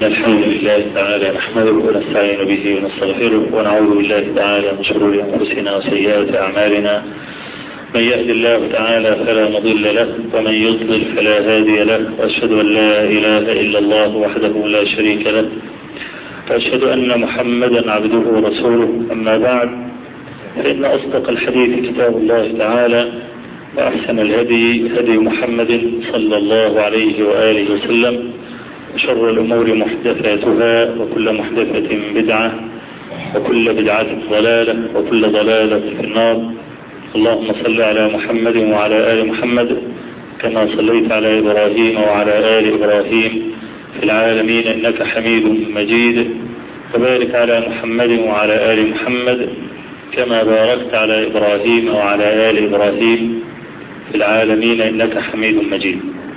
الحمد لله تعالى نحمده ونستعين به ونستغفره ونعوذ بالله تعالى من شرور أنفسنا وسيئات أعمالنا من يهد الله تعالى فلا مضل له ومن يضلل فلا هادي له وأشهد أن لا إله إلا الله وحده لا شريك له وأشهد أن محمدا عبده ورسوله أما بعد فإن أصدق الحديث كتاب الله تعالى وأحسن الهدي هدي محمد صلى الله عليه وآله وسلم وشر الأمور محدثاتها وكل محدثة بدعة وكل بدعة ضلالة وكل ضلالة في النار اللهم صل على محمد وعلى آل محمد كما صليت على إبراهيم وعلى آل إبراهيم في العالمين إنك حميد مجيد وبارك على محمد وعلى آل محمد كما باركت على إبراهيم وعلى آل إبراهيم في العالمين إنك حميد مجيد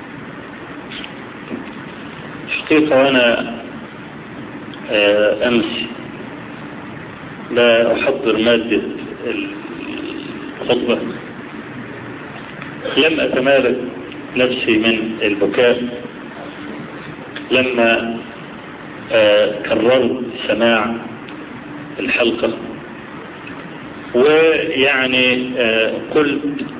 حقيقة وأنا أمس لا أحضر مادة الخطبة لم أتمالك نفسي من البكاء لما كررت سماع الحلقة ويعني قلت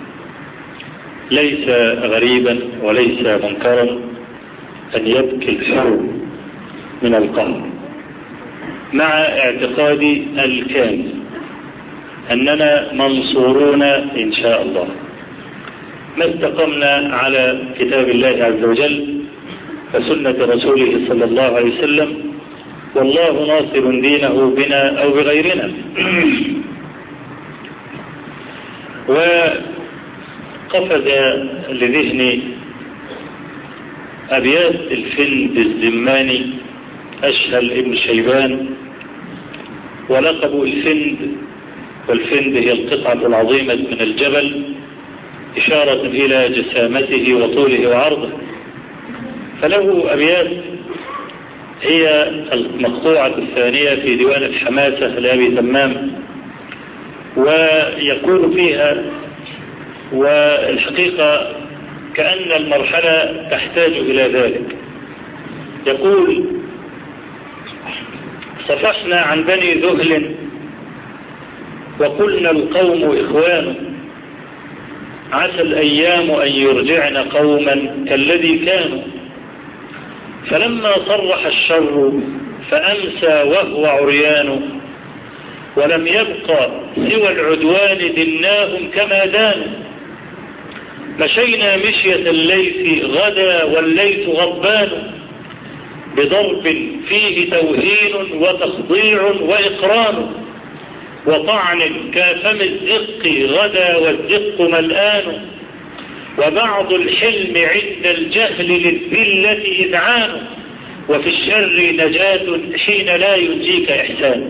ليس غريبا وليس منكرا أن يبكي الحر من القهر مع اعتقادي الكامل أننا منصورون إن شاء الله ما استقمنا على كتاب الله عز وجل وسنة رسوله صلى الله عليه وسلم والله ناصر دينه بنا أو بغيرنا وقفز لذهني أبيات الفند الزماني أشهل ابن شيبان ولقب الفند والفند هي القطعة العظيمة من الجبل إشارة إلى جسامته وطوله وعرضه فله أبيات هي المقطوعة الثانية في ديوان الحماسة لأبي تمام ويقول فيها والحقيقة كأن المرحلة تحتاج إلى ذلك يقول صفحنا عن بني ذهل وقلنا القوم إخوان عسى الأيام أن يرجعن قوما كالذي كانوا فلما صرح الشر فأمسى وهو عريان ولم يبقى سوى العدوان دناهم كما دانوا مشينا مشية الليث غدا والليث غضبان بضرب فيه توهين وتخضيع وإقران وطعن كافم الزق غدا والزق ملآن وبعض الحلم عند الجهل للذلة إذعان وفي الشر نجاة حين لا ينجيك إحسان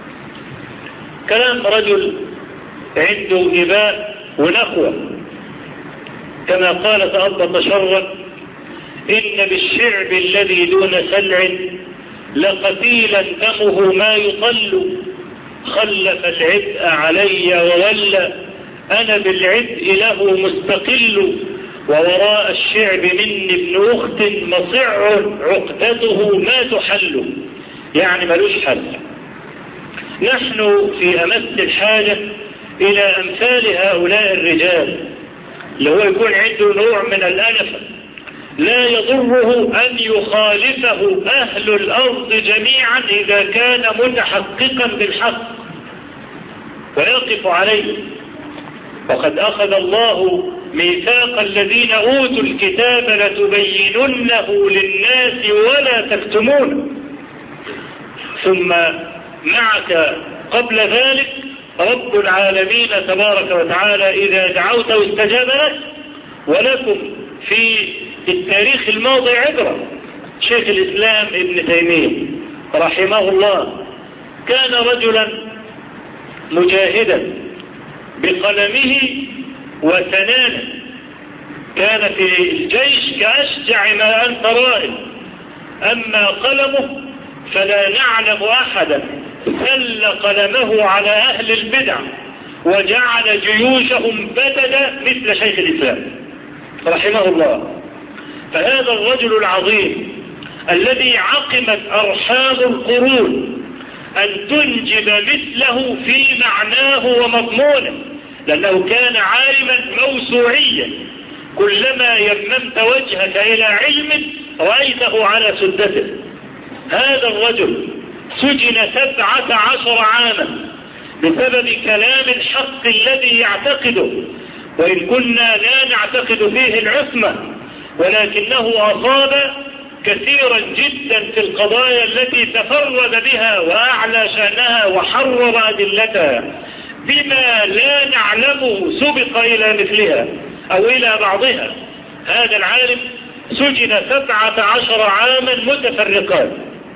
كلام رجل عنده إباء ونخوة كما قال تأبط شرا إن بالشعب الذي دون سلع لقتيلا دمه ما يطل خلف العبء علي وولى أنا بالعبء له مستقل ووراء الشعب مني ابن أخت مصع عقدته ما تحل يعني ملوش حل نحن في أمس الحاجة إلى أمثال هؤلاء الرجال اللي هو يكون عنده نوع من الأنفة لا يضره أن يخالفه أهل الأرض جميعا إذا كان متحققا بالحق ويقف عليه وقد أخذ الله ميثاق الذين أوتوا الكتاب لتبيننه للناس ولا تكتمونه ثم معك قبل ذلك رب العالمين تبارك وتعالى إذا دعوته استجاب لك ولكم في التاريخ الماضي عبرة شيخ الإسلام ابن تيمية رحمه الله كان رجلا مجاهدا بقلمه وسنانه كان في الجيش كأشجع ما أنت رائد أما قلمه فلا نعلم أحدا سل قلمه على أهل البدع وجعل جيوشهم بددا مثل شيخ الإسلام رحمه الله فهذا الرجل العظيم الذي عقمت أرحام القرون أن تنجب مثله في معناه ومضمونه لأنه كان عالما موسوعيا كلما يممت وجهك إلى علم رأيته على سدته هذا الرجل سجن سبعة عشر عاما بسبب كلام الحق الذي يعتقده وإن كنا لا نعتقد فيه العثمة ولكنه أصاب كثيرا جدا في القضايا التي تفرد بها وأعلى شأنها وحرر أدلتها بما لا نعلمه سبق إلى مثلها أو إلى بعضها هذا العالم سجن سبعة عشر عاما متفرقات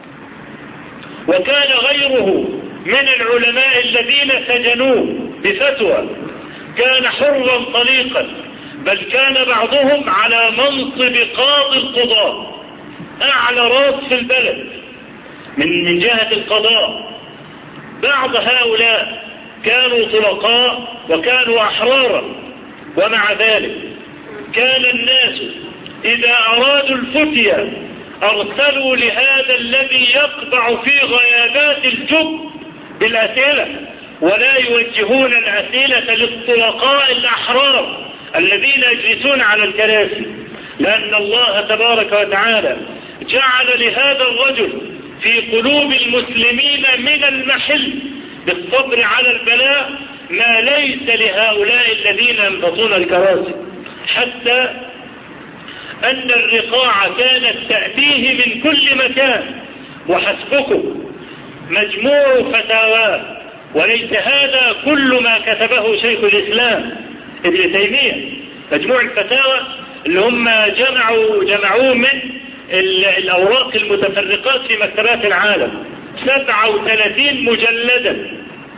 وكان غيره من العلماء الذين سجنوه بفتوى كان حرا طليقا بل كان بعضهم على منصب قاضي القضاء أعلى راس في البلد من من جهة القضاء بعض هؤلاء كانوا طلقاء وكانوا أحرارا ومع ذلك كان الناس إذا أرادوا الفتية أرسلوا لهذا الذي يقطع في غيابات الجب بالأسئلة ولا يوجهون الأسئلة للطلقاء الأحرار الذين يجلسون على الكراسي لأن الله تبارك وتعالى جعل لهذا الرجل في قلوب المسلمين من المحل بالصبر على البلاء ما ليس لهؤلاء الذين ينبطون الكراسي حتى أن الرقاع كانت تأتيه من كل مكان وحسبكم مجموع فتاواه وليس هذا كل ما كتبه شيخ الإسلام ابن تيمية مجموع الفتاوى اللي هم جمعوا جمعوه من الأوراق المتفرقات في مكتبات العالم 37 مجلدا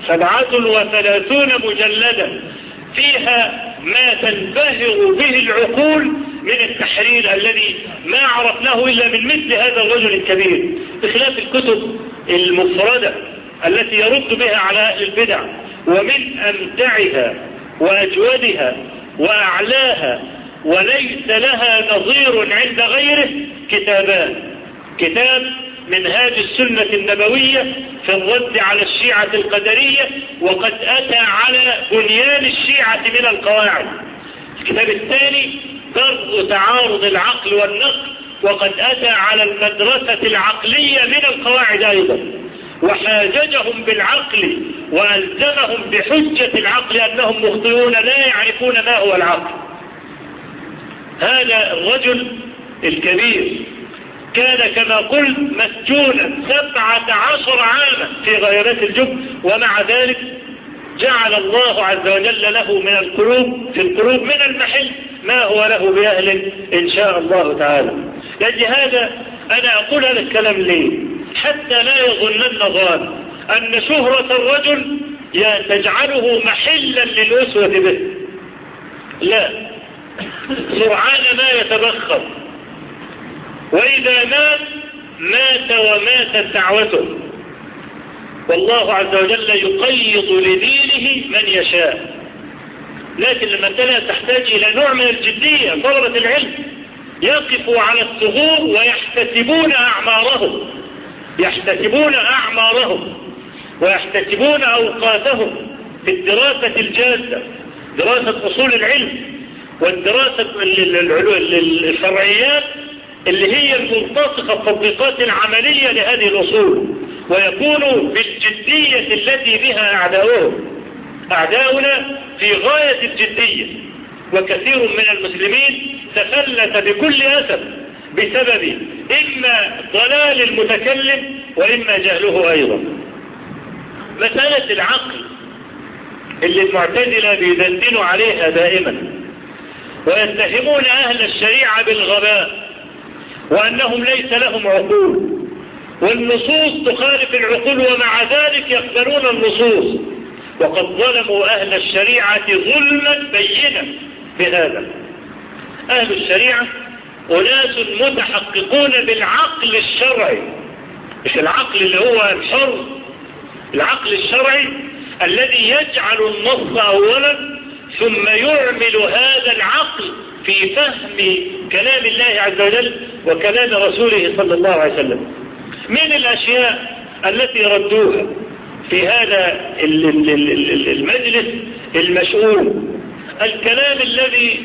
37 مجلدا فيها ما تنبهر به العقول من التحرير الذي ما عرفناه إلا من مثل هذا الرجل الكبير بخلاف الكتب المفردة التي يرد بها على أهل البدع ومن أمتعها وأجودها وأعلاها وليس لها نظير عند غيره كتابان كتاب منهاج السنة النبوية في الرد على الشيعة القدرية وقد أتى على بنيان الشيعة من القواعد الكتاب الثاني درء تعارض العقل والنقل وقد أتى على المدرسة العقلية من القواعد أيضا وحاججهم بالعقل وألزمهم بحجة العقل أنهم مخطئون لا يعرفون ما هو العقل هذا الرجل الكبير كان كما قلت مسجونا سبعة عشر عاما في غيرات الجب ومع ذلك جعل الله عز وجل له من القلوب في القلوب من المحل ما هو له بأهل إن شاء الله تعالى لأجل هذا أنا أقول هذا الكلام ليه حتى لا يظنن ظان أن شهرة الرجل تجعله محلا للأسوة به لا سرعان ما يتبخر وإذا مات مات وماتت دعوته والله عز وجل يقيض لدينه من يشاء لكن المسألة تحتاج إلى نوع من الجدية طلبة العلم يقفوا على الثغور ويحتسبون أعمارهم يحتسبون أعمارهم ويحتسبون أوقاتهم في الدراسة الجادة دراسة أصول العلم والدراسة الشرعيات اللي هي الملتصقة التطبيقات العملية لهذه الأصول ويكون بالجدية التي بها أعداؤهم أعداؤنا في غاية الجدية وكثير من المسلمين تفلت بكل أسف بسبب إما ضلال المتكلم وإما جهله أيضا مسألة العقل اللي المعتزلة بيدندنوا عليها دائما ويتهمون أهل الشريعة بالغباء وأنهم ليس لهم عقول والنصوص تخالف العقول ومع ذلك يقبلون النصوص وقد ظلموا أهل الشريعة ظلما بينا بهذا أهل الشريعة أناس متحققون بالعقل الشرعي مش العقل اللي هو الحر العقل الشرعي الذي يجعل النص أولا ثم يعمل هذا العقل في فهم كلام الله عز وجل وكلام رسوله صلى الله عليه وسلم من الأشياء التي ردوها في هذا المجلس المشؤول الكلام الذي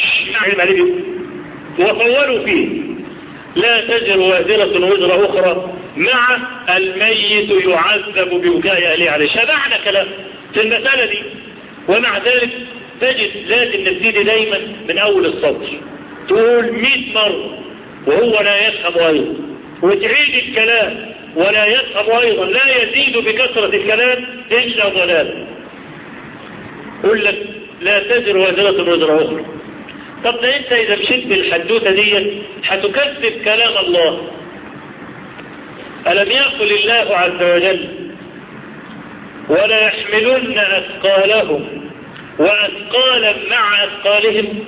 وطولوا فيه لا تجر وازرة وزر أخرى مع الميت يعذب ببكاء أهله عليه شبعنا كلام في المسألة دي ومع ذلك تجد لازم نبتدي دايما من أول السطر تقول 100 مرة وهو لا يفهم أيضا وتعيد الكلام ولا يفهم أيضا لا يزيد بكثرة الكلام إلا ضلال قل لك لا تزر وزرة وزر أخرى طب ده انت اذا مشيت بالحدوتة دي هتكذب كلام الله ألم يقل الله عز وجل ولا يحملن أثقالهم وأثقالا مع أثقالهم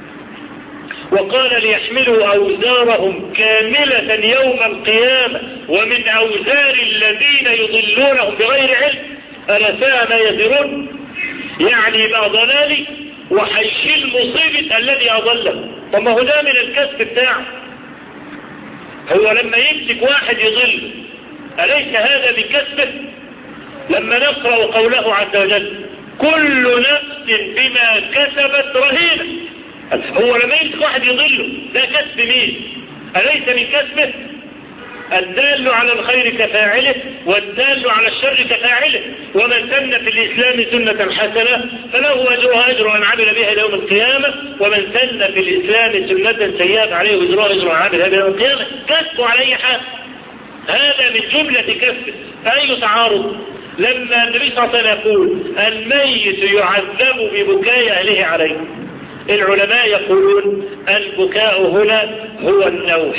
وقال ليحملوا أوزارهم كاملة يوم القيامة ومن أوزار الذين يضلونهم بغير علم ألا ساء ما يزرون يعني يبقى ضلالي وحيشيل مصيبة الذي أضله طب ما هو ده من الكسب بتاعه هو لما يمسك واحد يضل أليس هذا من كسبه لما نقرأ قوله عز وجل كل نفس بما كسبت رهينة هو لما يمسك واحد يضله ده كسب مين أليس من كسبه الدال على الخير كفاعله والدال على الشر كفاعله ومن سن في الإسلام سنة حسنة فله أجرها أجر من عمل بها يوم القيامة ومن سن في الإسلام سنة سيئة عليه أجرها أجر من عمل بها يوم القيامة كسب على أي حال هذا من جملة كسب أي تعارض لما النبي صلى الله عليه وسلم يقول الميت يعذب ببكاء أهله عليه العلماء يقولون البكاء هنا هو النوح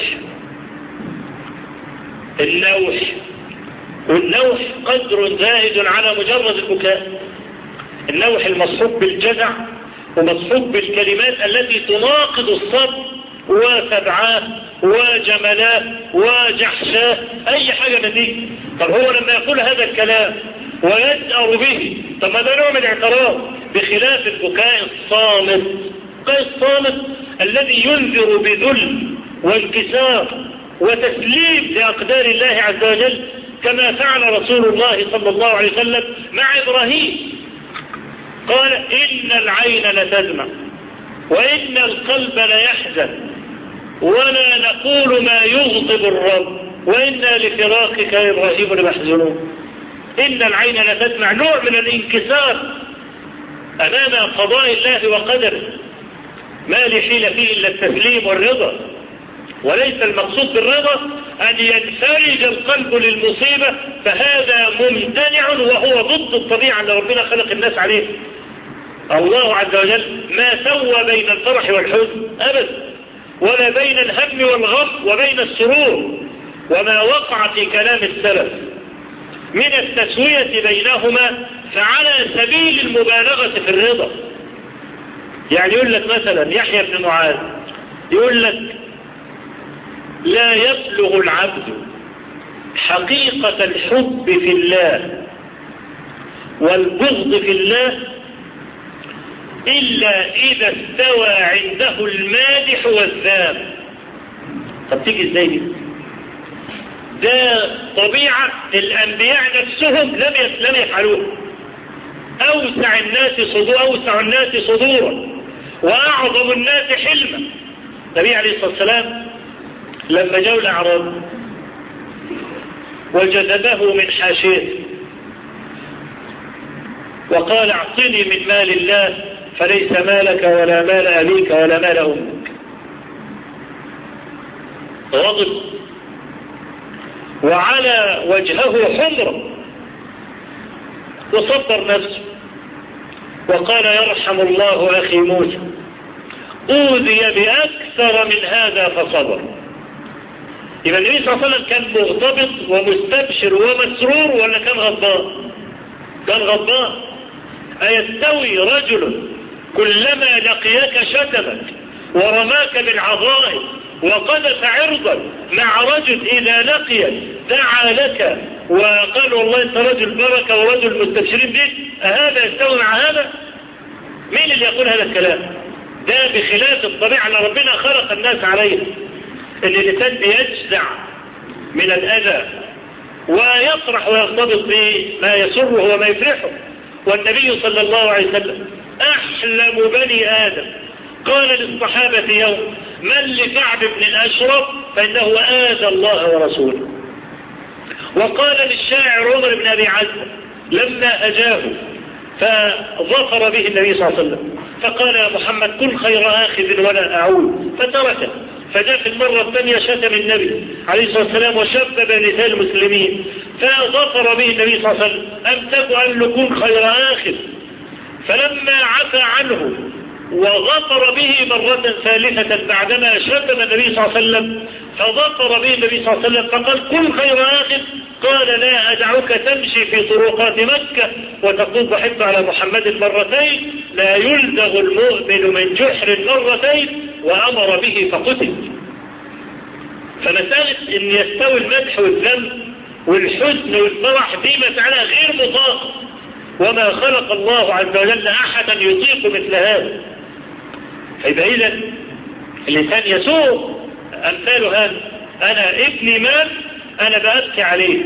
النوح والنوح قدر زائد على مجرد البكاء النوح المصحوب بالجزع ومصحوب بالكلمات التي تناقض الصبر وسبعاه وجملاه وجحشاه اي حاجة من دي طب هو لما يقول هذا الكلام ويسأر به طب ما ده نوع من الاعتراض بخلاف البكاء الصامت البكاء الصامت الذي ينذر بذل وانكسار وتسليم لأقدار الله عز وجل كما فعل رسول الله صلى الله عليه وسلم مع إبراهيم قال إن العين لتدمع وإن القلب ليحزن ولا نقول ما يغضب الرب وإنا لفراقك يا إبراهيم لمحزنون إن العين لتدمع نوع من الانكسار أمام قضاء الله وقدره ما لحيل فيه إلا التسليم والرضا وليس المقصود بالرضا أن ينفرج القلب للمصيبة فهذا ممتنع وهو ضد الطبيعة اللي ربنا خلق الناس عليه الله عز وجل ما سوى بين الفرح والحزن أبدا ولا بين الهم والغم وبين السرور وما وقع في كلام السلف من التسوية بينهما فعلى سبيل المبالغة في الرضا يعني يقول لك مثلا يحيى بن معاذ يقول لك لا يبلغ العبد حقيقة الحب في الله والبغض في الله إلا إذا استوى عنده المادح والذاب طب تيجي ازاي دي ده طبيعة الأنبياء نفسهم لم لم يفعلوها أوسع الناس صدور أوسع الناس صدورا وأعظم الناس حلما النبي عليه الصلاة والسلام لما جاءوا الأعراب وجذبه من حاشيه وقال اعطني من مال الله فليس مالك ولا مال أبيك ولا مال أمك غضب وعلى وجهه حمرة وصبر نفسه وقال يرحم الله أخي موسى أوذي بأكثر من هذا فصبر يبقى النبي صلى الله عليه وسلم كان مغتبط ومستبشر ومسرور ولا كان غضبان كان غضبان أيستوي رجل كلما لقيك شتمك ورماك بالعظائم وقذف عرضا مع رجل إذا لقيك دعا لك وقال والله انت رجل بركة ورجل مستبشرين بك أهذا يستوي مع هذا مين اللي يقول هذا الكلام ده بخلاف الطبيعة اللي ربنا خلق الناس عليها ان الانسان بيجزع من الاذى ويطرح ويرتبط بما يسره وما يفرحه والنبي صلى الله عليه وسلم احلم بني ادم قال للصحابة يوم من لكعب بن الاشرف فانه اذى الله ورسوله وقال للشاعر عمر بن ابي عزة لما اجاه فظفر به النبي صلى الله عليه وسلم فقال يا محمد كن خير آخذ ولا أعود فتركه فجاء في المرة الثانية شتم النبي عليه الصلاة والسلام وشبب نساء المسلمين فظفر به النبي صلى الله عليه وسلم أمسك أن نكون خير آخذ فلما عفى عنه وظفر به مرة ثالثة بعدما شتم النبي صلى الله عليه وسلم فظفر به النبي صلى الله عليه وسلم فقال كن خير آخذ قال لا أدعوك تمشي في طرقات مكة وتقول بحب على محمد مرتين لا يلدغ المؤمن من جحر مرتين وأمر به فقتل فمسألة ان يستوي المدح والذنب والحزن والفرح دي مسألة غير مطاقة وما خلق الله عز وجل أحدا يطيق مثل هذا فإذا إذا الإنسان يسوق أمثال هذا أنا ابني مات أنا بأبكي عليه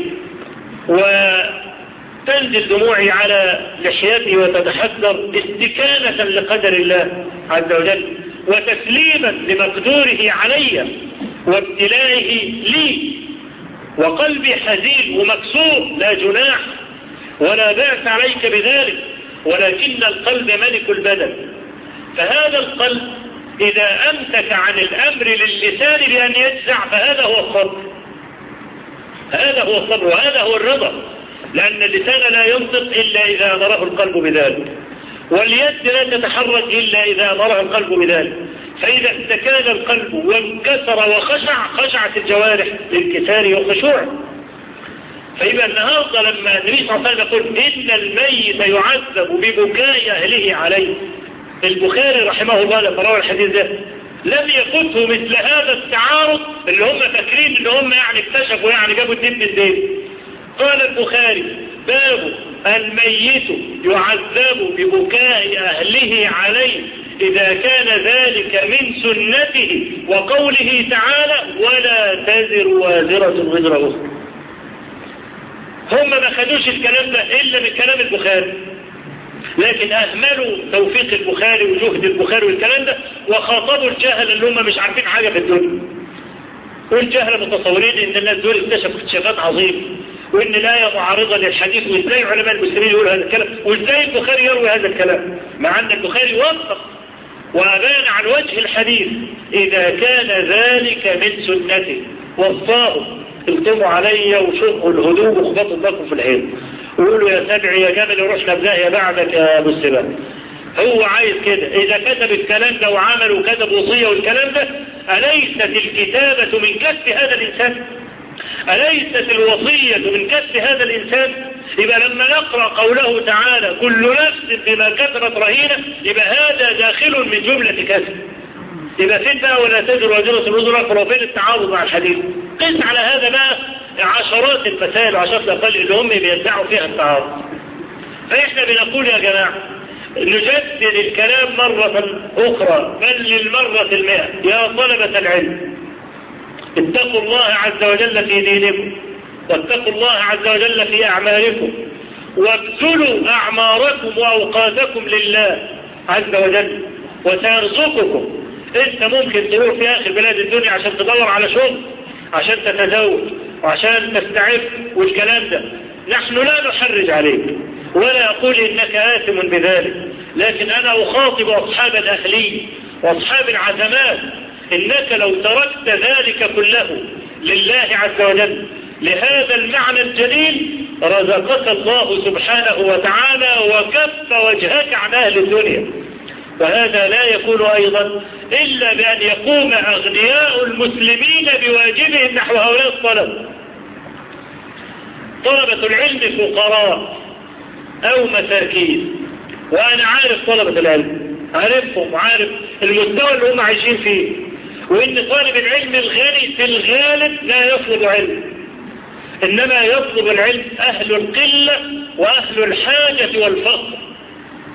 وتنزل دموعي على لحيتي وتتحذر استكانة لقدر الله عز وجل وتسليما لمقدوره علي وابتلائه لي وقلبي حزين ومكسور لا جناح ولا بأس عليك بذلك ولكن القلب ملك البدن فهذا القلب إذا أمسك عن الأمر للسان بأن يجزع فهذا هو الصبر هذا هو الصبر وهذا هو الرضا لأن اللسان لا ينطق إلا إذا أمره القلب بذلك واليد لا تتحرك إلا إذا أمره القلب بذلك فإذا استكان القلب وانكسر وخشع خشعت الجوارح للكسار والخشوع فإذا النهاردة لما النبي صلى الله عليه وسلم يقول إن الميت يعذب ببكاء أهله عليه البخاري رحمه الله لما روى الحديث ده لم يفته مثل هذا التعارض اللي هم فاكرين ان هم يعني اكتشفوا يعني جابوا الدين من الدين قال البخاري باب الميت يعذب ببكاء أهله عليه إذا كان ذلك من سنته وقوله تعالى ولا تزر وازرة وزر أخرى هم ما خدوش الكلام ده إلا من كلام البخاري لكن أهملوا توفيق البخاري وجهد البخاري والكلام ده وخاطبوا الجهل اللي هم مش عارفين حاجة في الدنيا والجهل متصورين ان الناس دول اكتشفوا اكتشافات عظيمة وان الآية معارضة للحديث وازاي علماء المسلمين يقولوا هذا الكلام وازاي البخاري يروي هذا الكلام مع ان البخاري وفق وأبان عن وجه الحديث إذا كان ذلك من سنته وصاه التموا علي وشقوا الهدوء وخبطوا لكم في العين ويقولوا يا سبعي يا جمل ورحنا بداية بعدك يا ابو السبا هو عايز كده إذا كتب الكلام ده وعمل وكتب وصية والكلام ده أليست الكتابة من كتب هذا الإنسان أليست الوصية من كتب هذا الإنسان يبقى لما نقرأ قوله تعالى كل نفس بما كتبت رهينة يبقى هذا داخل من جملة كتب يبقى فين بقى ولا تجر وجرة الوزراء وفين التعارض مع الحديث قس على هذا بقى عشرات المسائل وعشرات الأقل اللي هم بيدعوا فيها التعارض فإحنا بنقول يا جماعة نجدد الكلام مرة أخرى بل للمرة المئة يا طلبة العلم اتقوا الله عز وجل في دينكم واتقوا الله عز وجل في أعمالكم وابذلوا أعماركم وأوقاتكم لله عز وجل وسيرزقكم انت ممكن تروح في آخر بلاد الدنيا عشان تدور على شغل عشان تتزوج وعشان تستعف والكلام ده نحن لا نحرج عليك ولا أقول إنك آثم بذلك لكن أنا أخاطب أصحاب الأهلين وأصحاب العزمات إنك لو تركت ذلك كله لله عز وجل لهذا المعنى الجليل رزقك الله سبحانه وتعالى وكف وجهك عن أهل الدنيا وهذا لا يكون أيضا إلا بأن يقوم أغنياء المسلمين بواجبهم نحو هؤلاء الطلب طلبة العلم فقراء أو مساكين وأنا عارف طلبة العلم عارفهم وعارف المستوى اللي هم عايشين فيه وإن طالب العلم الغني في الغالب لا يطلب علم إنما يطلب العلم أهل القلة وأهل الحاجة والفقر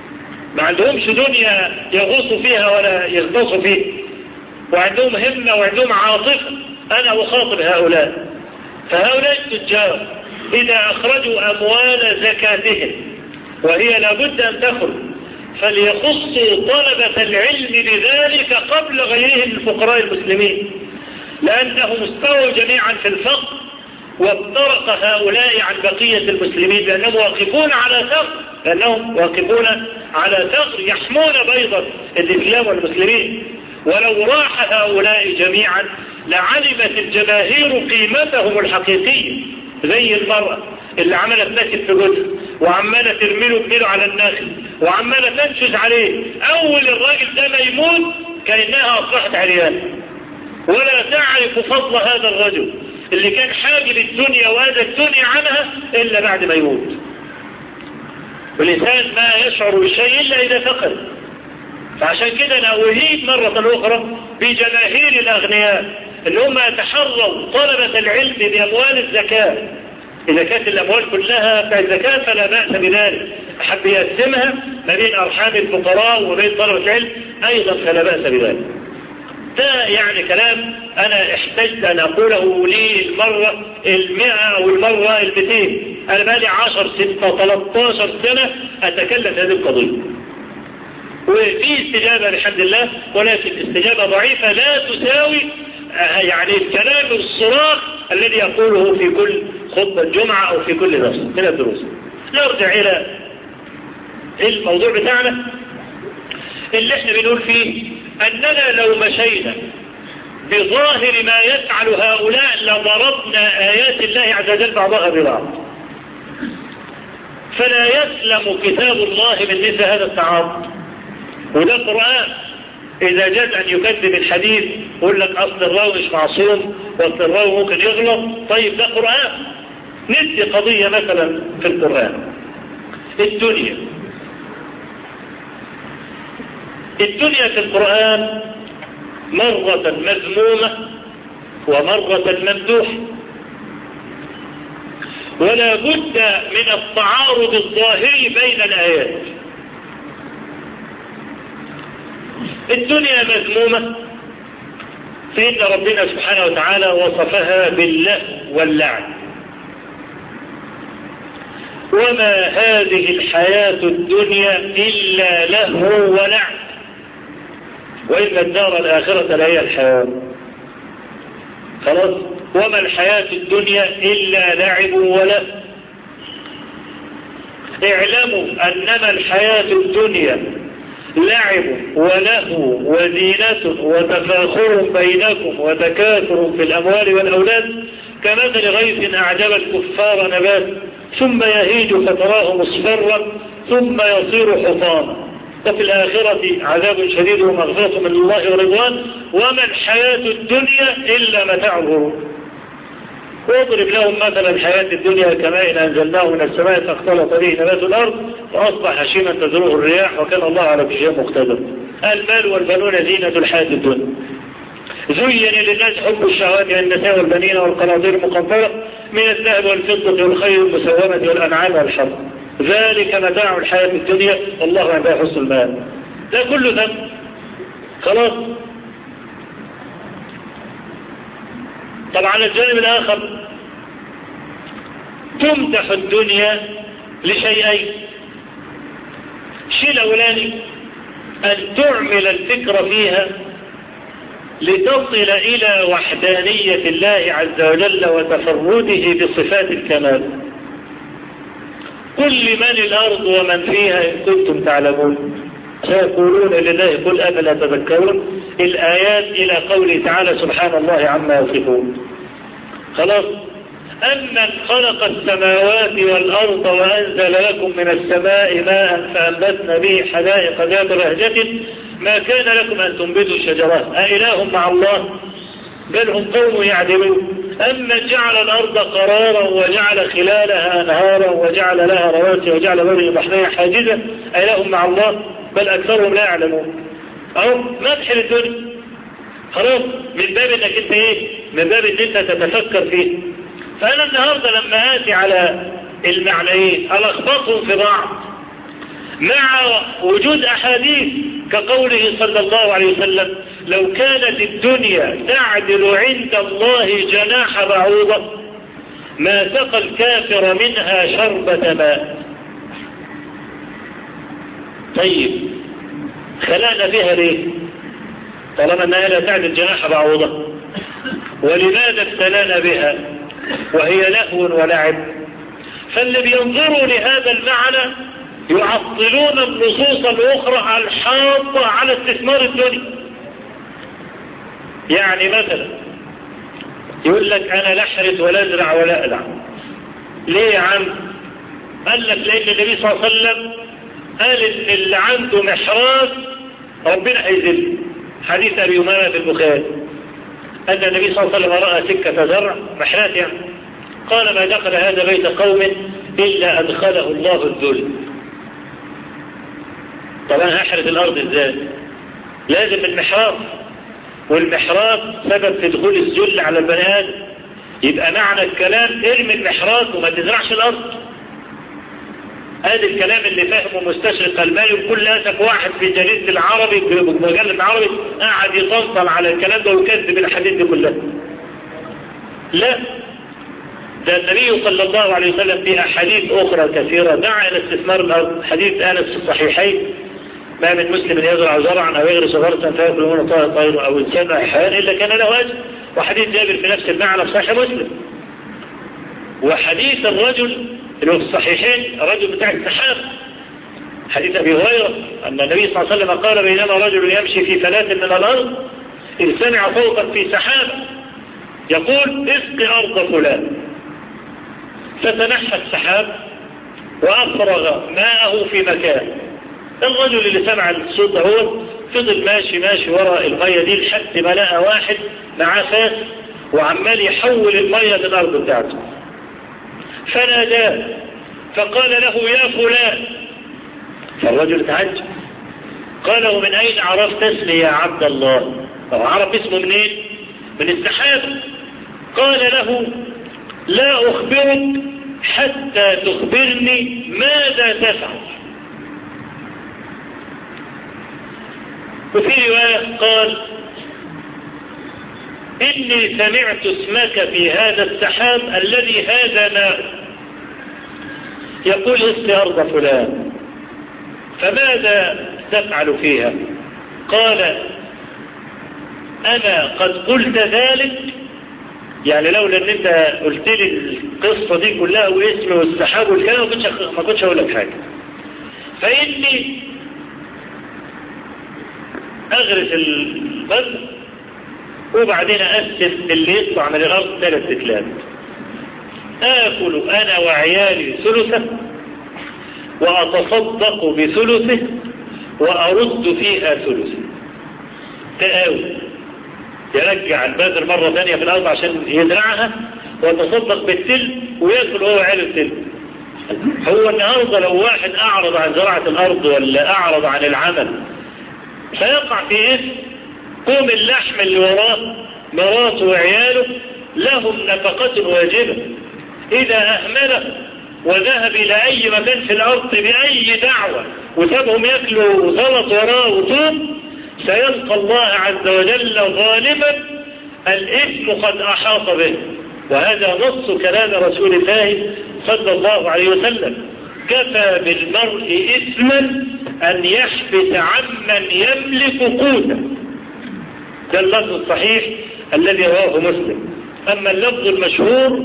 ما عندهمش دنيا يغوصوا فيها ولا يغطسوا فيها وعندهم همة وعندهم عاطفة أنا أخاطب هؤلاء فهؤلاء التجار إذا أخرجوا أموال زكاتهم وهي لابد أن تخرج فليخصوا طلبة العلم بذلك قبل غيرهم الفقراء المسلمين لأنهم استووا جميعا في الفقر وافترق هؤلاء عن بقية المسلمين لأنهم واقفون على ثغر لأنهم واقفون على ثغر يحمون بيضة الإسلام والمسلمين ولو راح هؤلاء جميعا لعلمت الجماهير قيمتهم الحقيقية زي المرأة اللي عمالة تنكد في جزء وعمالة ترمله بميله على الناخل وعمالة تنشز عليه أول الراجل ده ما يموت كأنها أصبحت عريان ولا تعرف فضل هذا الرجل اللي كان حاجب الدنيا وهذا الدنيا عنها إلا بعد ما يموت والإنسان ما يشعر بالشيء إلا إذا فقد فعشان كده أنا أهيد مرة أخرى بجماهير الأغنياء اللي هم يتحروا طلبة العلم بأموال الزكاة إذا كانت الأموال كلها بتاعت زكاة فلا بأس بذلك أحب يقسمها ما بين أرحام الفقراء وبين طلبة العلم أيضا فلا بأس بذلك ده يعني كلام أنا احتجت أن أقوله لي المرة المئة أو المرة المئتين أنا بقالي عشر ستة 13 سنة أتكلم هذه القضية وفي استجابة الحمد لله ولكن استجابة ضعيفة لا تساوي يعني الكلام الصراخ الذي يقوله في كل خطبة جمعة أو في كل درس من الدروس نرجع إلى الموضوع بتاعنا اللي احنا بنقول فيه أننا لو مشينا بظاهر ما يفعل هؤلاء لضربنا آيات الله عز وجل بعضها ببعض فلا يسلم كتاب الله من مثل هذا التعارض وده القرآن إذا جاء أن يكذب الحديث يقول لك أصل الراوي مش معصوم وأصل الراوي ممكن يغلط طيب ده قرآن ندي قضية مثلا في القرآن الدنيا الدنيا في القرآن مرة مذمومة ومرة ممدوحة ولا بد من التعارض الظاهري بين الآيات الدنيا مذمومة فإن ربنا سبحانه وتعالى وصفها بالله واللعن وما هذه الحياة الدنيا إلا لهو ولعن وإن الدار الآخرة لهي الحياة خلاص وما الحياة الدنيا إلا لعب وله اعلموا أنما الحياة الدنيا لعب وله وزينة وتفاخر بينكم وتكاثر في الأموال والأولاد كمثل غيث أعجب الكفار نبات ثم يهيج فتراه مصفرا ثم يصير حطاما وفي الآخرة عذاب شديد ومغفرة من الله ورضوان وما الحياة الدنيا إلا متاع الغرور واضرب لهم مثلا الحياة الدنيا كماء أنزلناه من السماء فاختلط به نبات الأرض وأصبح هشيما تزروه الرياح وكان الله على كل شيء مقتدر المال والبنون زينة الحياة الدنيا زين للناس حب الشهوات من النساء والبنين والقناطير المقنطرة من الذهب والفضة والخير المسومة والأنعام والحرب ذلك متاع الحياة الدنيا والله عنده حسن المال ده كله ذنب خلاص طبعا على الجانب الآخر تمدح الدنيا لشيئين الشيء الأولاني أن تعمل الفكر فيها لتصل إلى وحدانية الله عز وجل وتفرده بصفات الكمال كل من الأرض ومن فيها إن كنتم تعلمون سيقولون لله قل أفلا تذكرون الآيات إلى قوله تعالى سبحان الله عما يصفون خلاص أمن خلق السماوات والأرض وأنزل لكم من السماء ماء فأنبتنا به حدائق ذات بهجة ما كان لكم أن تنبتوا الشجرات أإله مع الله بل هم قوم يعدلون أما جعل الأرض قرارا وجعل خلالها أنهارا وجعل لها رواسي وجعل بين بحرين حاجزا أإله مع الله بل أكثرهم لا يعلمون أهو مدح للدنيا خلاص من باب انك انت ايه من باب ان انت تتفكر فيه فانا النهاردة لما اتي على المعنيين الخبطهم في بعض مع وجود أحاديث كقوله صلى الله عليه وسلم لو كانت الدنيا تعدل عند الله جناح بعوضة ما سقى الكافر منها شربة ماء طيب خلقنا فيها ليه طالما انها لا تعدل جناح بعوضة ولماذا ابتلانا بها وهي لهو ولعب فاللي بينظروا لهذا المعنى يعطلون النصوص الأخرى الحاضة على استثمار الدنيا يعني مثلا يقول لك أنا لا أحرث ولا أزرع ولا ألعب ليه يا عم قال لك لأن النبي صلى الله عليه وسلم قال إن اللي عنده محراث ربنا هيذل حديث أبي أمامة في البخاري أن النبي صلى الله عليه وسلم رأى سكة زرع محراث يعني قال ما دخل هذا بيت قوم إلا أدخله الله الذل طبعا هحرث الأرض إزاي لازم المحراث والمحراث سبب في دخول الذل على البني آدم يبقى معنى الكلام ارمي المحراث وما تزرعش الأرض هذا الكلام اللي فهمه مستشرق المالي وكل أسف واحد في جريدة العربي في مجلة العربي قاعد يطنطل على الكلام ده ويكذب الحديث دي كلها لا ده النبي صلى الله عليه وسلم في أحاديث أخرى كثيرة دعا إلى استثمار الأرض حديث أنس في الصحيحين ما من مسلم يزرع زرعا أو يغرس غرسا فيأكل منه طائر طير أو إنسان أو حيوان إلا كان له أجر وحديث جابر في نفس المعنى في صحيح مسلم وحديث الرجل اللي هو في الصحيحين الرجل بتاع السحاب حديث أبي هريرة أن النبي صلى الله عليه وسلم قال بينما رجل يمشي في ثلاث من الأرض إذ سمع صوتا في سحاب يقول اسق أرض فلان فتنحى السحاب وأفرغ ماءه في مكان الرجل اللي سمع الصوت هو فضل ماشي ماشي وراء المية دي لحد ما لقى واحد معاه فاس وعمال يحول المية للأرض بتاعته فناداه فقال له يا فلان فالرجل تعجب قال له من أين عرفت اسمي يا عبد الله هو عرف اسمه منين من السحاب قال له لا أخبرك حتى تخبرني ماذا تفعل وفي رواية قال إني سمعت اسمك في هذا السحاب الذي هذا ماء يقول اسقي أرض فلان فماذا تفعل فيها قال أنا قد قلت ذلك يعني لولا ان انت قلت لي القصة دي كلها واسمي والسحاب والكلام ما كنتش ما كنتش اقول لك حاجة فاني اغرس البذر وبعدين أسس اللي يطلع من الأرض ثلاث تكلات آكل أنا وعيالي ثلثة وأتصدق بثلثه وأرد فيها ثلثه تآوي يرجع البذر مرة ثانية في الأرض عشان يزرعها ويتصدق بالتل ويأكل هو عيال التل هو النهاردة لو واحد أعرض عن زراعة الأرض ولا أعرض عن العمل فيقع في اسم قوم اللحم اللي وراه مراته وعياله لهم نفقة واجبة إذا أهمله وذهب إلى أي مكان في الأرض بأي دعوة وسابهم يأكلوا غلط وراه وطوب سيلقى الله عز وجل ظالما الإثم قد أحاط به وهذا نص كلام رسول الله صلى الله عليه وسلم كفى بالمرء إثما أن يحبس عمن يملك قوته ده اللفظ الصحيح الذي رواه مسلم أما اللفظ المشهور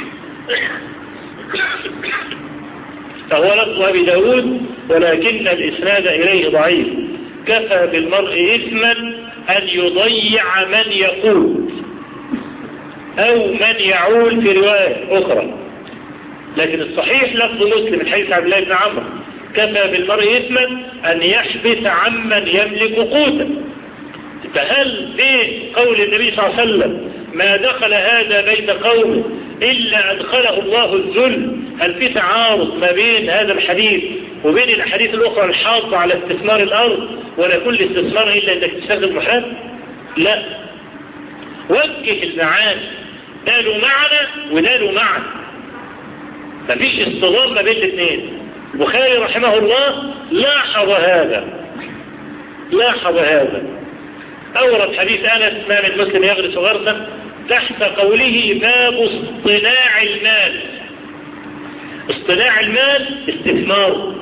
فهو لفظ أبي داود ولكن الإسناد إليه ضعيف كفى بالمرء إثما أن يضيع من يقول أو من يعول في رواية أخرى لكن الصحيح لفظ مسلم من حيث عبد الله بن عمرو كفى بالمرء إثما أن يحبس عمن يملك قوتا فهل في قول النبي صلى الله عليه وسلم ما دخل هذا بيت قوم إلا أدخله الله الذل هل في تعارض ما بين هذا الحديث وبين الحديث الأخرى الحاضة على استثمار الأرض ولا كل استثمار إلا أنك تستخدم محرم لا وجه المعاني ده له معنى وده له معنى مفيش اصطدام ما بين الاثنين البخاري رحمه الله لاحظ هذا لاحظ هذا أورد حديث أنس ما من مسلم يغرس غرسا تحت قوله باب اصطناع المال اصطناع المال استثمار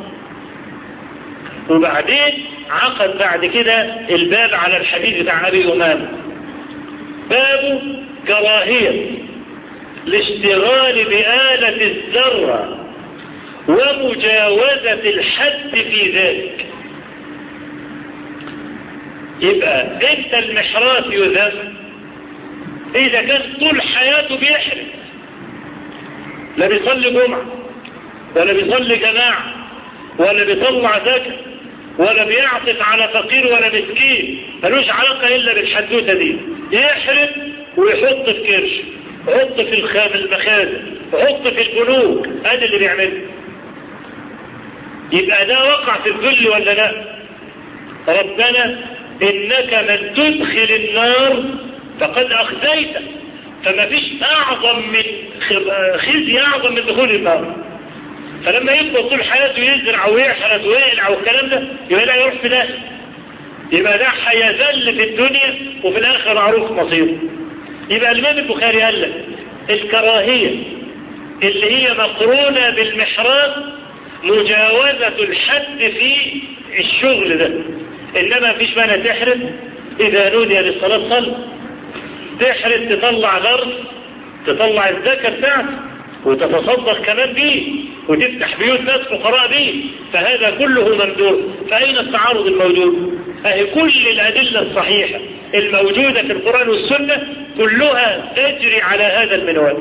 وبعدين عقد بعد كده الباب على الحديث بتاع أبي أمام باب كراهية الاشتغال بآلة الذرة ومجاوزة الحد في ذلك يبقى انت المحراث يذم اذا كان طول حياته بيحرم لا بيصلي جمعة ولا بيصلي جماعة ولا بيطلع زكاة ولا بيعطف على فقير ولا مسكين ملوش علاقة الا بالحدوتة دي يحرم ويحط في كرش يحط في الخام المخازن يحط في البنوك هذا اللي بيعمله يبقى ده وقع في الذل ولا لا ربنا إنك من تدخل النار فقد أخزيته فما فيش أعظم من خزي أعظم من دخول النار فلما يفضل طول حياته يزرع ويحرث ويقلع والكلام ده يبقى لا يروح في ده يبقى ده هيذل في الدنيا وفي الآخر معروف مصيره يبقى الإمام البخاري قال لك الكراهية اللي هي مقرونة بالمحراث مجاوزة الحد في الشغل ده إنما فيش مانع تحرم إذا نودي للصلاة صل تحرم تطلع غرس تطلع الزكاة بتاعته وتتصدق كمان بيه وتفتح بيوت ناس فقراء بيه فهذا كله ممدوح فأين التعارض الموجود أهي كل الأدلة الصحيحة الموجودة في القرآن والسنة كلها تجري على هذا المنوال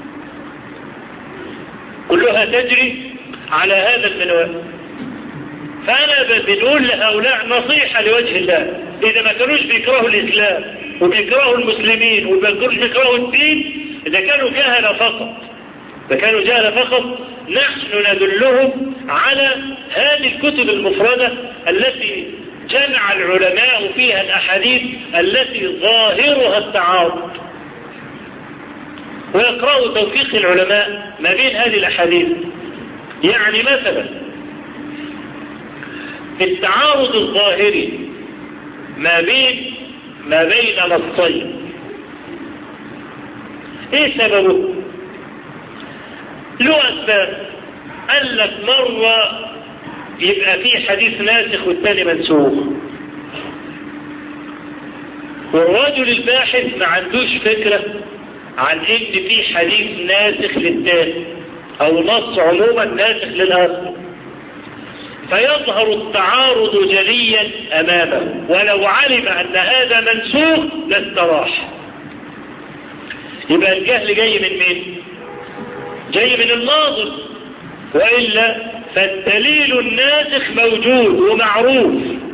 كلها تجري على هذا المنوال فأنا بنقول لهؤلاء نصيحة لوجه الله إذا ما كانوش بيكرهوا الإسلام وبيكرهوا المسلمين وما كانوش بيكرهوا الدين إذا كانوا جهلة فقط إذا كانوا جهلة فقط نحن ندلهم على هذه الكتب المفردة التي جمع العلماء فيها الأحاديث التي ظاهرها التعارض ويقرأوا توفيق العلماء ما بين هذه الأحاديث يعني مثلا التعارض الظاهري ما بين ما بين نصين ايه سببه له اسباب قال لك مرة يبقى في حديث ناسخ والتاني منسوخ والرجل الباحث ما عندوش فكرة عن ان في حديث ناسخ للتاني او نص عموما ناسخ للآخر فيظهر التعارض جليا أمامه ولو علم أن هذا منسوخ لاستراح يبقى الجهل جاي من مين جاي من الناظر وإلا فالدليل الناسخ موجود ومعروف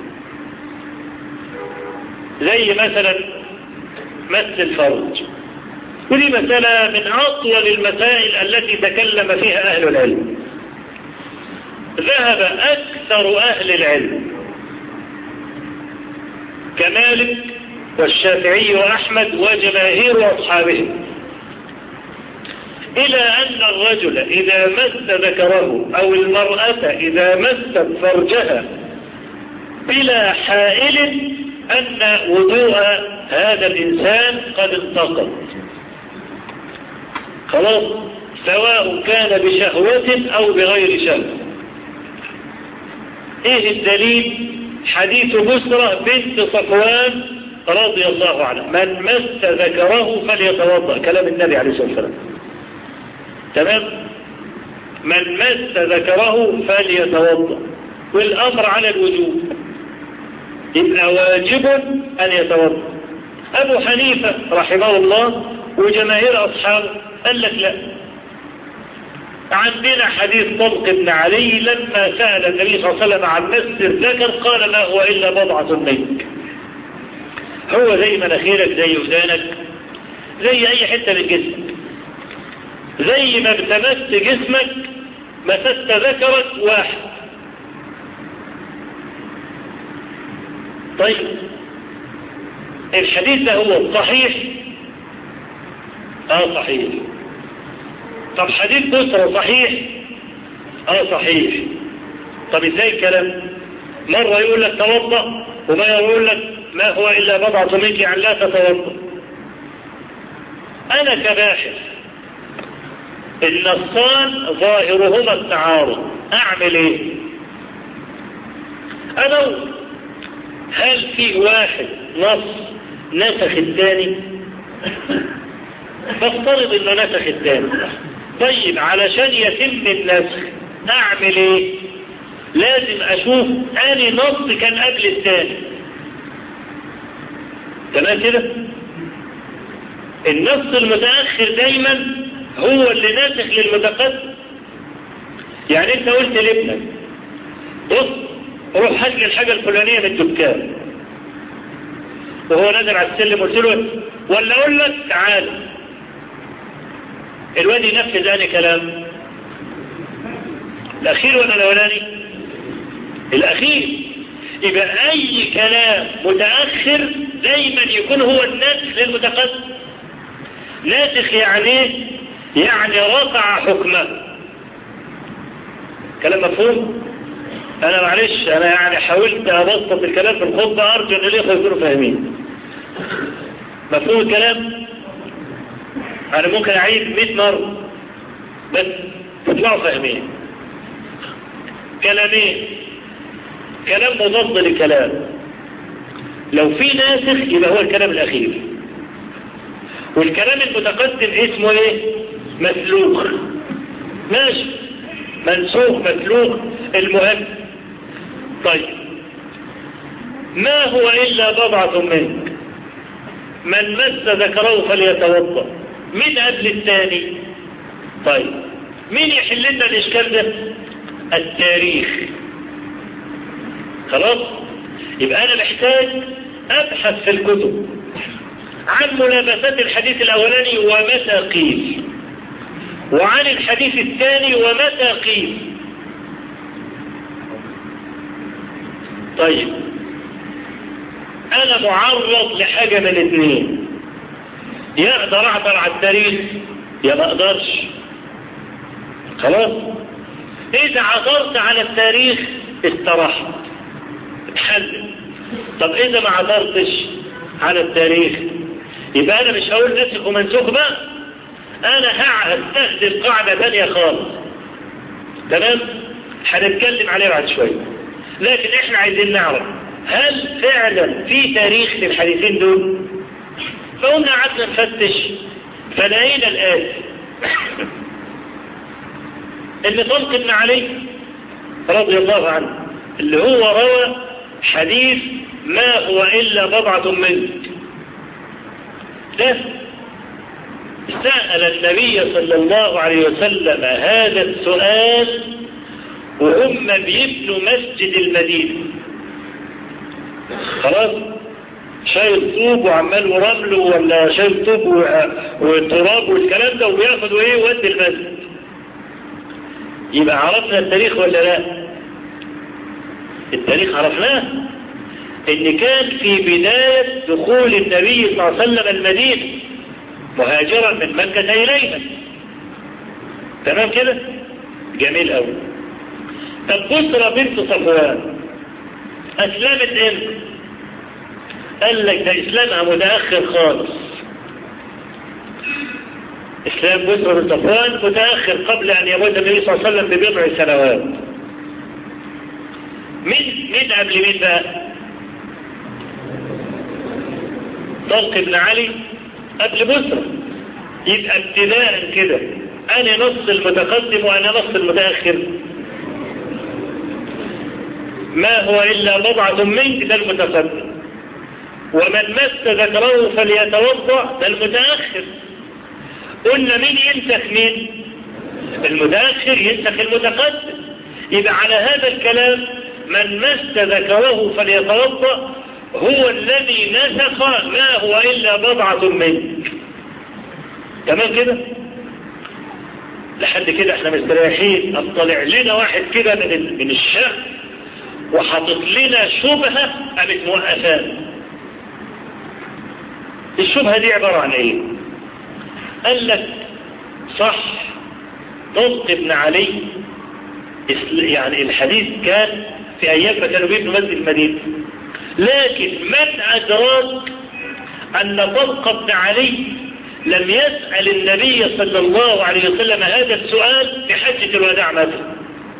زي مثلا مس الفرج ودي مسألة من أطول المسائل التي تكلم فيها أهل العلم ذهب أكثر أهل العلم كمالك والشافعي وأحمد وجماهير أصحابه إلى أن الرجل إذا مس ذكره أو المرأة إذا مست فرجها بلا حائل أن وضوء هذا الإنسان قد انتقض خلاص سواء كان بشهوة أو بغير شهوة ايه الدليل حديث بسرة بنت صفوان رضي الله عنها من مس ذكره فليتوضأ كلام النبي عليه الصلاة والسلام تمام من مس ذكره فليتوضأ والأمر على الوجوب يبقى واجب أن يتوضأ أبو حنيفة رحمه الله وجماهير أصحابه قال لك لا عندنا حديث طلق بن علي لما سأل النبي صلى الله عليه وسلم عن مس الذكر قال ما هو إلا بضعة منك هو زي مناخيرك زي ودانك زي أي حتة من جسمك زي ما بتمس جسمك مسست ذكرك واحد طيب الحديث ده هو صحيح اه صحيح طب حديث بسرة صحيح اه صحيح طب ازاي الكلام مرة يقول لك توضأ وما يقول لك ما هو إلا بضعة منك يعني لا تتوضأ أنا كباحث النصان ظاهرهما التعارض أعمل إيه أنا هل في واحد نص نسخ الثاني فافترض انه نسخ الثاني طيب علشان يتم النسخ اعمل ايه لازم اشوف اني نص كان قبل الثاني تمام كده النص المتأخر دايما هو اللي ناسخ للمتقدم يعني انت قلت لابنك بص روح هات لي الحاجة الفلانية من الدكان وهو نازل على السلم قلت له ولا اقول لك تعال الواد ينفذ اني كلام الاخير ولا الاولاني الاخير يبقى اي كلام متأخر دايما يكون هو الناسخ للمتقدم ناسخ يعني يعني رفع حكمه كلام مفهوم انا معلش انا يعني حاولت ابسط الكلام في الخطبة ارجو ان الاخوة يكونوا فاهمين مفهوم الكلام انا ممكن اعيد 100 مرة بس تطلعوا فاهمين كلامين كلام مضاد للكلام لو في ناسخ يبقى هو الكلام الاخير والكلام المتقدم اسمه ايه مسلوخ ماشي منسوخ مسلوخ المهم طيب ما هو إلا بضعة منك من مس ذكره فليتوضا من قبل الثاني طيب مين يحل لنا الإشكال ده التاريخ خلاص يبقى أنا محتاج أبحث في الكتب عن ملابسات الحديث الأولاني ومتى قيل وعن الحديث الثاني ومتى قيل طيب انا معرض لحاجة من اثنين يا اقدر اعبر على التاريخ يا ما اقدرش خلاص اذا عثرت على التاريخ استرحت اتحلل طب اذا ما عثرتش على التاريخ يبقى انا مش هقول نسخ ومنسوخ بقى انا هستخدم قاعدة تانية خالص تمام هنتكلم عليها بعد شوية لكن احنا عايزين نعرف هل فعلا في تاريخ للحديثين دول فقلنا قعدنا نفتش فلقينا الآن اللي طلق ابن علي رضي الله عنه اللي هو روى حديث ما هو إلا بضعة منك ده سأل النبي صلى الله عليه وسلم هذا السؤال وهم بيبنوا مسجد المدينة خلاص شايل طوب وعمال ورمل ولا شايل طوب وتراب والكلام ده وبياخدوا ايه ود المسجد يبقى عرفنا التاريخ ولا لا التاريخ عرفناه ان كان في بداية دخول النبي صلى الله عليه وسلم المدينة مهاجرا من مكة إلينا تمام كده جميل قوي طب بسرة بنت صفوان أسلمت امتى قال لك ده إسلامها متأخر خالص إسلام بسرة بنت صفوان متأخر قبل أن يموت النبي صلى الله عليه وسلم ببضع سنوات مين مين قبل مين بقى طلق ابن علي قبل بسرة يبقى ابتداء كده انا نص المتقدم وانا نص المتأخر ما هو الا بضعة منك ده المتقدم ومن مس ذكره فليتوضع ده المتأخر قلنا مين ينسخ مين المتأخر ينسخ المتقدم يبقى على هذا الكلام من مس ذكره فليتوضا هو الذي نسخ ما هو إلا بضعة منك تمام كده لحد كده احنا مستريحين اطلع لنا واحد كده من من الشام وحاطط لنا شبهة قامت موقفان الشبهة دي عبارة عن ايه قال لك صح طلق ابن علي يعني الحديث كان في أيام ما كانوا بيبنوا مسجد المدينة لكن من أدراك أن طلق بن علي لم يسأل النبي صلى الله عليه وسلم هذا السؤال في حجة الوداع مثلا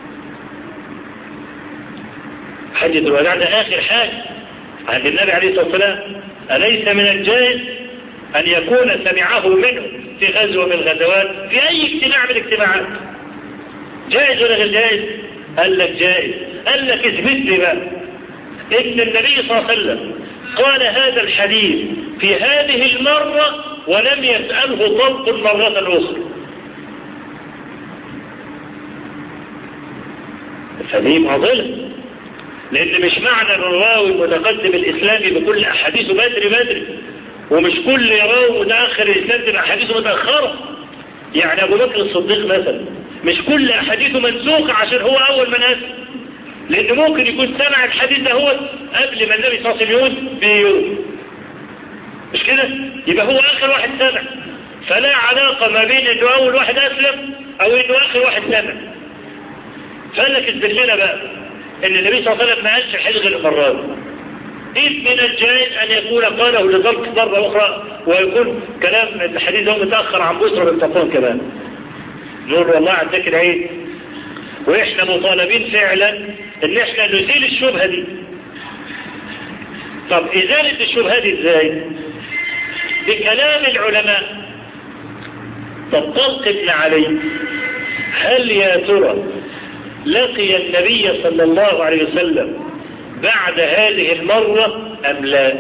حجة الوداع ده آخر حاجة عند النبي عليه الصلاة والسلام أليس من الجائز أن يكون سمعه منه في غزوة من الغزوات في أي اجتماع من الاجتماعات جائز ولا غير جائز قال لك جائز قال لك اثبت لي بقى ان النبي صلى الله عليه وسلم قال هذا الحديث في هذه المرة ولم يسأله طلق مرة أخرى فدي معضلة لأن مش معنى الرواوي المتقدم الإسلامي بكل أحاديثه بدري بدري ومش كل راوي متأخر الإسلام تبقى أحاديثه متأخرة يعني أبو بكر الصديق مثلا مش كل أحاديثه منسوخة عشان هو أول من أسلم لأن ممكن يكون سمع الحديث ده هو قبل ما النبي صلى الله عليه وسلم بيوم مش كده يبقى هو آخر واحد سمع فلا علاقة ما بين انه أول واحد أسلم أو انه آخر واحد سمع فقال لك اثبت لنا بقى ان النبي صلى الله عليه وسلم ما قالش الحديث غير المرات إذ من الجائز أن يكون قاله لضبط مرة أخرى ويكون كلام الحديث ده متأخر عن بسرة بن صفوان كمان نقول والله عندك العيد وإحنا مطالبين فعلا إن إحنا نزيل الشبهة دي طب إزالة الشبهة دي إزاي بكلام العلماء طب طلق ابن علي هل يا ترى لقي النبي صلى الله عليه وسلم بعد هذه المرة أم لا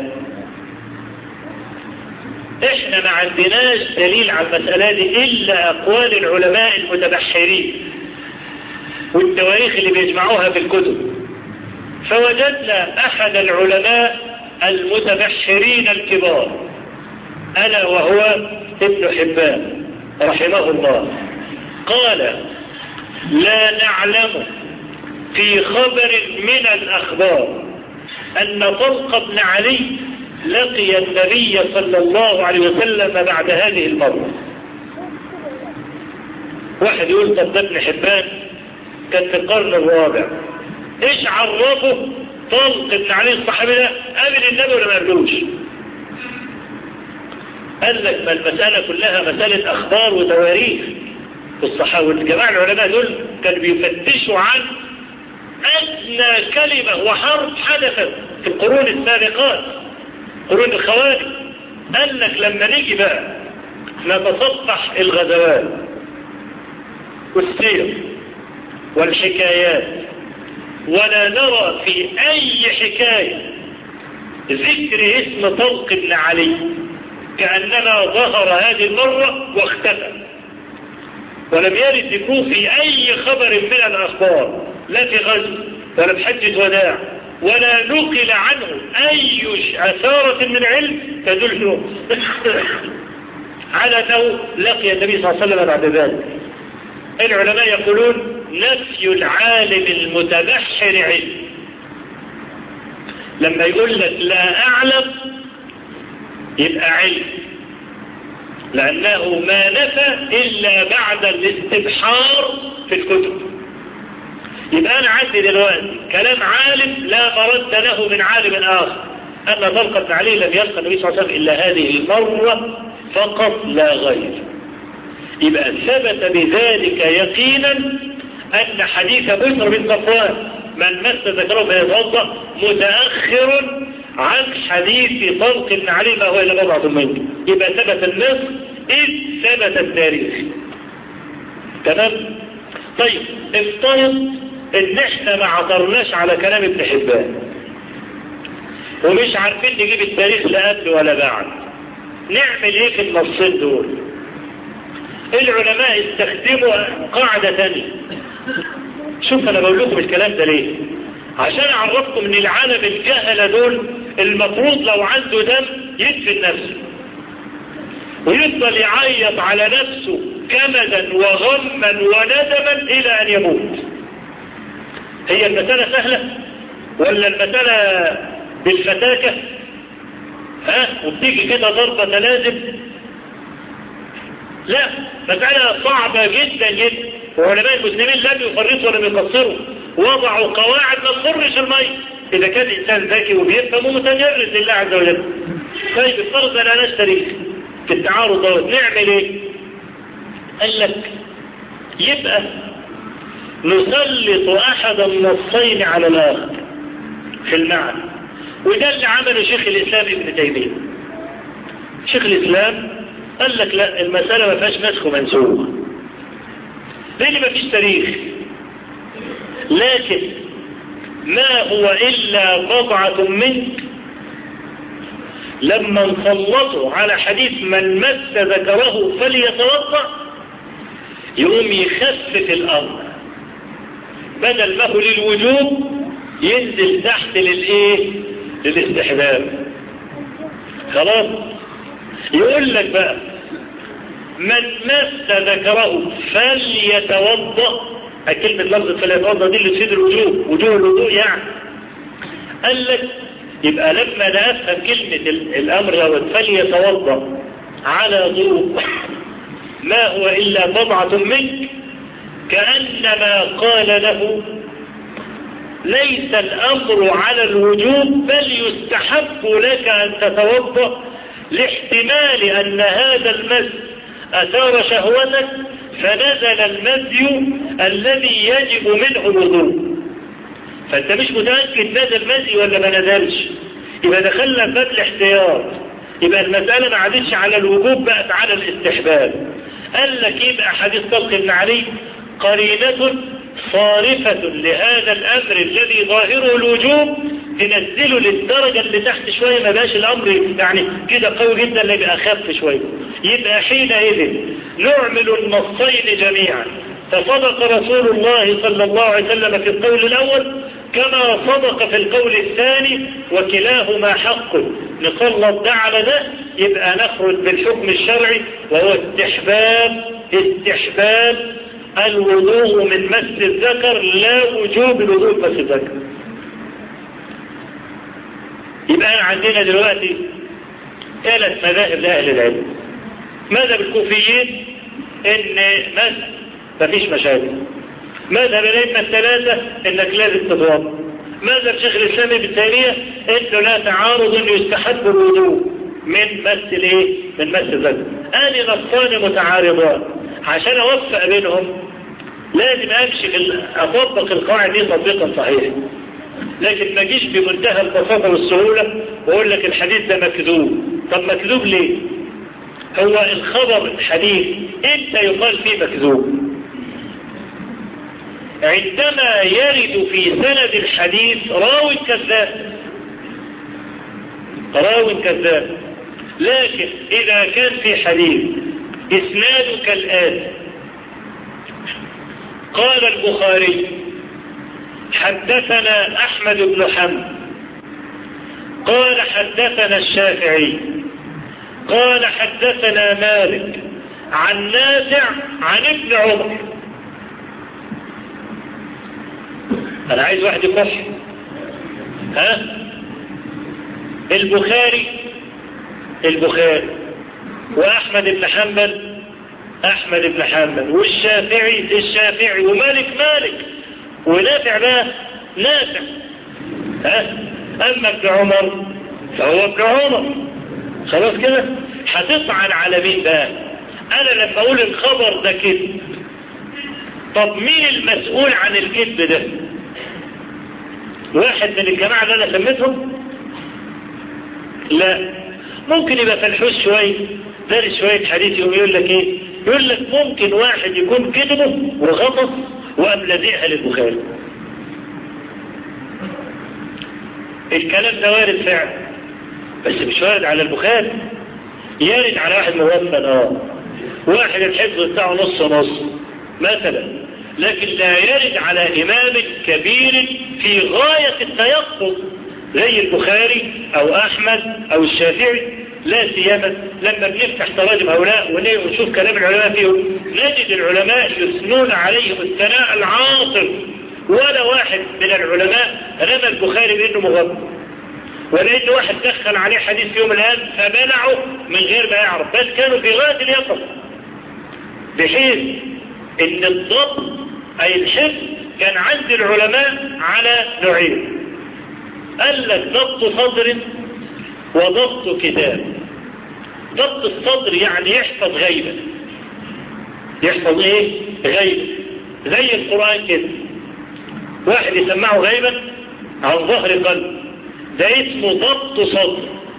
احنا ما عندناش دليل على المسألة دي إلا أقوال العلماء المتبحرين والتواريخ اللي بيجمعوها في الكتب فوجدنا أحد العلماء المتبحرين الكبار ألا وهو ابن حبان رحمه الله قال لا نعلم في خبر من الأخبار أن طلق بن علي لقي النبي صلى الله عليه وسلم بعد هذه المرة واحد يقول طب ده ابن حبان كان في القرن الرابع ايش عرفه طلق بن علي الصحابي ده قابل النبي ولا ما قابلوش قال لك ما المسألة كلها مسألة أخبار وتواريخ في الصحابة والجماعة العلماء دول كانوا بيفتشوا عن أدنى كلمة وحرف حدثت في القرون السابقات قرون الخوارج قال لك لما نيجي بقى نتصفح الغزوات والسير والحكايات ولا نرى في أي حكاية ذكر اسم طلق بن علي كأنما ظهر هذه المرة واختفى ولم يرد ذكره في أي خبر من الأخبار لا في غزو ولا في حجة وداع ولا نقل عنه أي أثارة من علم تدل على أنه لقي النبي صلى الله عليه وسلم بعد ذلك العلماء يقولون نفي العالم المتبحر علم لما يقول لك لا أعلم يبقى علم لأنه ما نفى إلا بعد الاستبحار في الكتب يبقى أنا عندي دلوقتي كلام عالم لا مرد له من عالم آخر أن طلقة بن علي لم يلقى النبي صلى الله عليه وسلم إلا هذه المرة فقط لا غير يبقى ثبت بذلك يقينا أن حديث بشر بن صفوان من مس ذكره فيتوضا متأخر عن حديث طلق بن علي ما هو إلا بضعة منه يبقى ثبت النص إذ ثبت التاريخ تمام طيب افترض ان احنا ما عثرناش على كلام ابن حبان ومش عارفين نجيب التاريخ لا قبل ولا بعد نعمل ايه في النصين دول العلماء استخدموا قاعدة تانية شوف انا بقول لكم الكلام ده ليه عشان اعرفكم ان العالم الجهلة دول المفروض لو عنده دم يدفن نفسه ويفضل يعيط على نفسه كمدا وغما وندما الى ان يموت هي المسألة سهلة ولا المسألة بالفتاكة ها وبتيجي كده ضربة تلازم لا مسألة صعبة جدا جدا وعلماء المسلمين لم يفرطوا ولم يقصروا وضعوا قواعد ما تضرش المية إذا كان الإنسان ذكي وبيفهم ومتجرد لله عز وجل طيب الفرض أنا نشتري في التعارض دوت نعمل إيه؟ قال لك يبقى نسلط أحد النصين على الآخر في المعنى وده اللي عمله شيخ الإسلام ابن تيمية شيخ الإسلام قال لك لا المسألة ما فيهاش نسخ ومنسوخ لأن ما فيش تاريخ لكن ما هو إلا بضعة منك لما نسلطوا على حديث من مس ذكره فليتوضأ يقوم يخفف الأمر بدل ما هو للوجوب ينزل تحت للإيه للاستحباب خلاص يقول لك بقى من مس ذكره فليتوضأ كلمة لفظة فليتوضأ دي اللي تفيد الوجوب وجوب الوضوء يعني قال لك يبقى لما نفهم كلمة الأمر دوت فليتوضأ على ضوء ما هو إلا بضعة منك كأنما قال له ليس الأمر على الوجوب بل يستحب لك أن تتوضأ لاحتمال أن هذا المس أثار شهوتك فنزل المزي الذي يجب منه الوضوء فأنت مش متأكد نزل مزي ولا ما نزلش يبقى دخلنا باب الاحتياط يبقى المسألة ما عادتش على الوجوب بقت على الاستحباب قال لك يبقى حديث طلق بن علي قرينة صارفة لهذا الأمر الذي ظاهره الوجوب تنزله للدرجة اللي تحت شوية ما بقاش الأمر يعني كده قوي جدا اللي يبقى أخف شوية يبقى حينئذ نعمل النصين جميعا فصدق رسول الله صلى الله عليه وسلم في القول الأول كما صدق في القول الثاني وكلاهما حق نسلط ده على ده يبقى نخرج بالحكم الشرعي وهو استحباب استحباب الوضوء من مس الذكر لا وجوب الوضوء مس الذكر يبقى عندنا دلوقتي ثلاث مذاهب لأهل العلم مذهب الكوفيين ان مس مفيش مشاكل مذهب الأئمة الثلاثة انك لازم تتوضا مذهب شيخ الإسلام ابن تيمية انه لا تعارض انه يستحب الوضوء من مس الايه من مس الذكر ادي نصان متعارضان عشان اوفق بينهم لازم امشي في اطبق القواعد دي تطبيقا صحيحا لكن ما اجيش بمنتهى البساطه والسهوله واقول لك الحديث ده مكذوب طب مكذوب ليه هو الخبر الحديث امتى يقال فيه مكذوب عندما يرد في سند الحديث راو كذاب راو كذاب لكن اذا كان في حديث اسناد كالآتي قال البخاري حدثنا أحمد بن حمد قال حدثنا الشافعي قال حدثنا مالك عن نافع عن ابن عمر أنا عايز واحد يكح ها البخاري البخاري وأحمد بن حنبل أحمد بن حنبل والشافعي الشافعي ومالك مالك ونافع بقى نافع ها أما ابن عمر فهو ابن عمر خلاص كده هتطعن على مين بقى أنا لما أقول الخبر ده كذب طب مين المسؤول عن الكذب ده واحد من الجماعة اللي أنا سميتهم لا ممكن يبقى فلحوس شوية دارس شوية حديث يقوم يقول لك ايه يقول لك ممكن واحد يكون كذبه وغطس وقام لازقها للبخاري الكلام ده وارد فعلا بس مش وارد على البخاري يارد على واحد موفى اه واحد الحفظ بتاعه نص نص مثلا لكن لا يرد على إمام كبير في غاية التيقظ زي البخاري أو أحمد أو الشافعي لا سيما لما بنفتح تراجم هؤلاء ونشوف كلام العلماء فيهم نجد العلماء يثنون عليهم الثناء العاطف ولا واحد من العلماء رمى البخاري بأنه مغضب ولقيت واحد دخل عليه حديث في يوم الآن فمنعه من غير ما يعرف بس كانوا في غاية اليقظة بحيث ان الضبط اي الحفظ كان عند العلماء على نوعين قال لك ضبط صدر وضبط كتاب ضبط الصدر يعني يحفظ غيبا يحفظ ايه غيبا زي القرآن كده واحد يسمعه غيبا عن ظهر قلب ده اسمه ضبط صدر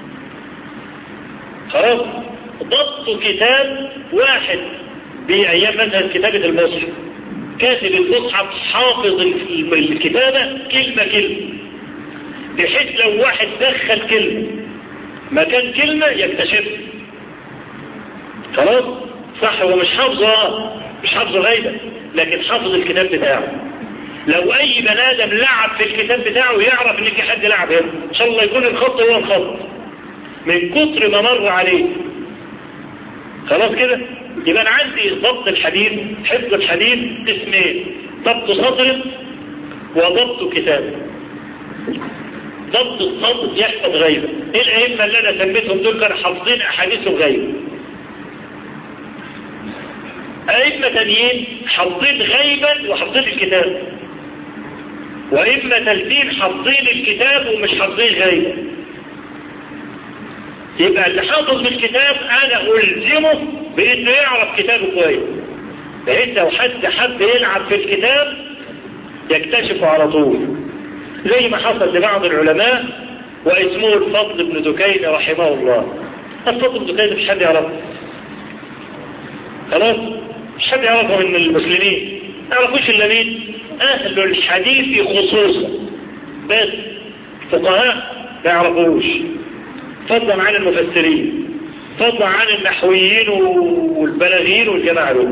خلاص ضبط كتاب واحد بأيام مثلا كتابة المصحف كاتب المصحف حافظ الكتابة كلمة كلمة بحيث لو واحد دخل كلمة مكان كلمة يكتشفها خلاص صح هو مش حافظه مش حافظه غيبة لكن حافظ الكتاب بتاعه لو اي بني ادم لعب في الكتاب بتاعه يعرف ان في حد لعب هنا ان شاء الله يكون الخط هو الخط من كتر ما مر عليه خلاص كده يبقى انا عندي ضبط الحديث حفظ الحديث اسمين ضبط صدر وضبط كتاب ضبط الصدر يحفظ غيبة ايه الائمة اللي انا سميتهم دول كانوا حافظين احاديثهم غيبة ائمة تانيين حافظين غيبا وحافظين الكتاب وائمة تالتين حافظين الكتاب ومش حافظين غيبا يبقى اللي حافظ بالكتاب انا الزمه بانه يعرف كتابه كويس بحيث لو حد حب يلعب في الكتاب يكتشفه على طول زي ما حصل لبعض العلماء واسمه الفضل بن دكين رحمه الله الفضل بن دكين مش حد يعرفه خلاص مش حد يعرفه من المسلمين ما يعرفوش الا مين اهل الحديث خصوصا بس فقهاء ما يعرفوش فضلا عن المفسرين فضلا عن النحويين والبلاغين والجماعة دول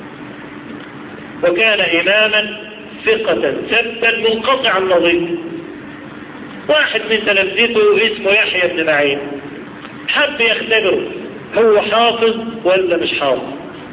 وكان إماما ثقة ثبتا منقطع النظير واحد من تلامذته اسمه يحيى بن معين حب يختبره هو حافظ ولا مش حافظ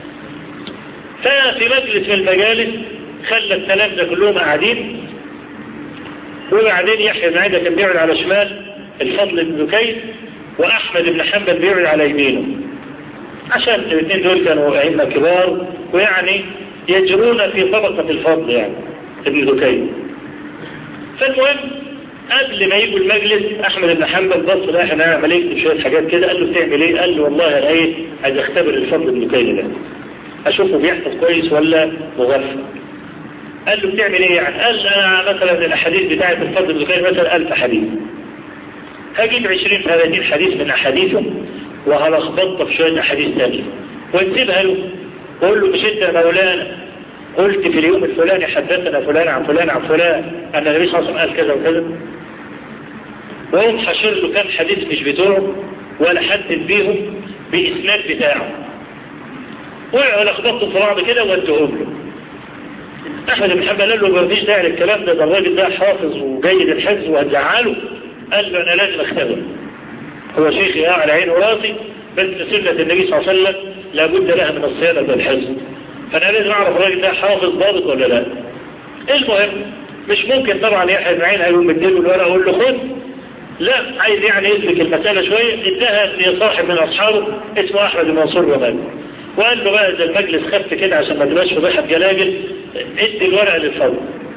ففي مجلس من المجالس خلى التلامذة كلهم قاعدين وبعدين يحيى بن معين كان بيقعد على شمال الفضل بن زكير وأحمد بن حنبل بيقعد على يمينه عشان الاثنين دول كانوا أئمة كبار ويعني يجرون في طبقة الفضل يعني ابن زكير فالمهم قبل ما يجوا المجلس أحمد بن حنبل بص لا احنا عمل يكتب شوية حاجات كده قال له بتعمل ايه؟ قال له والله انا ايه عايز اختبر الفضل بن زكير ده اشوفه بيحفظ كويس ولا مغفل قال له بتعمل ايه يعني؟ قال انا مثلا الاحاديث بتاعت الفضل بن زكير مثلا 1000 حديث هجيب 20 30 حديث من احاديثه وهلخبطها في شوية احاديث تانية ونسيبها له وقول له مش انت يا مولانا قلت في اليوم الفلاني حدثنا فلان عن فلان عن فلان ان النبي صلى الله عليه وسلم قال كذا وكذا وهم حشر له كام حديث مش بتوعه ولا حدد بيهم باسناد بتاعه ولخبطوا في بعض كده وادهم له احمد بن حنبل قال له ما فيش داعي للكلام ده ده الراجل ده حافظ وجيد الحفظ وهتزعله قال له انا لازم اختبر هو شيخي على عين وراسي بس سنة النبي صلى الله عليه وسلم لابد لها من الصيانة والحفظ فانا لازم اعرف الراجل ده حافظ ضابط ولا لا المهم مش ممكن طبعا يحيى بن عين هيقوم مديله الورقه اقول له خد لا عايز يعني يسلك المسألة شوية اداها لصاحب من اصحابه اسمه احمد بن منصور رمال وقال له بقى اذا المجلس خف كده عشان ما تبقاش فضيحة جلاجل ادي الورقة للفضل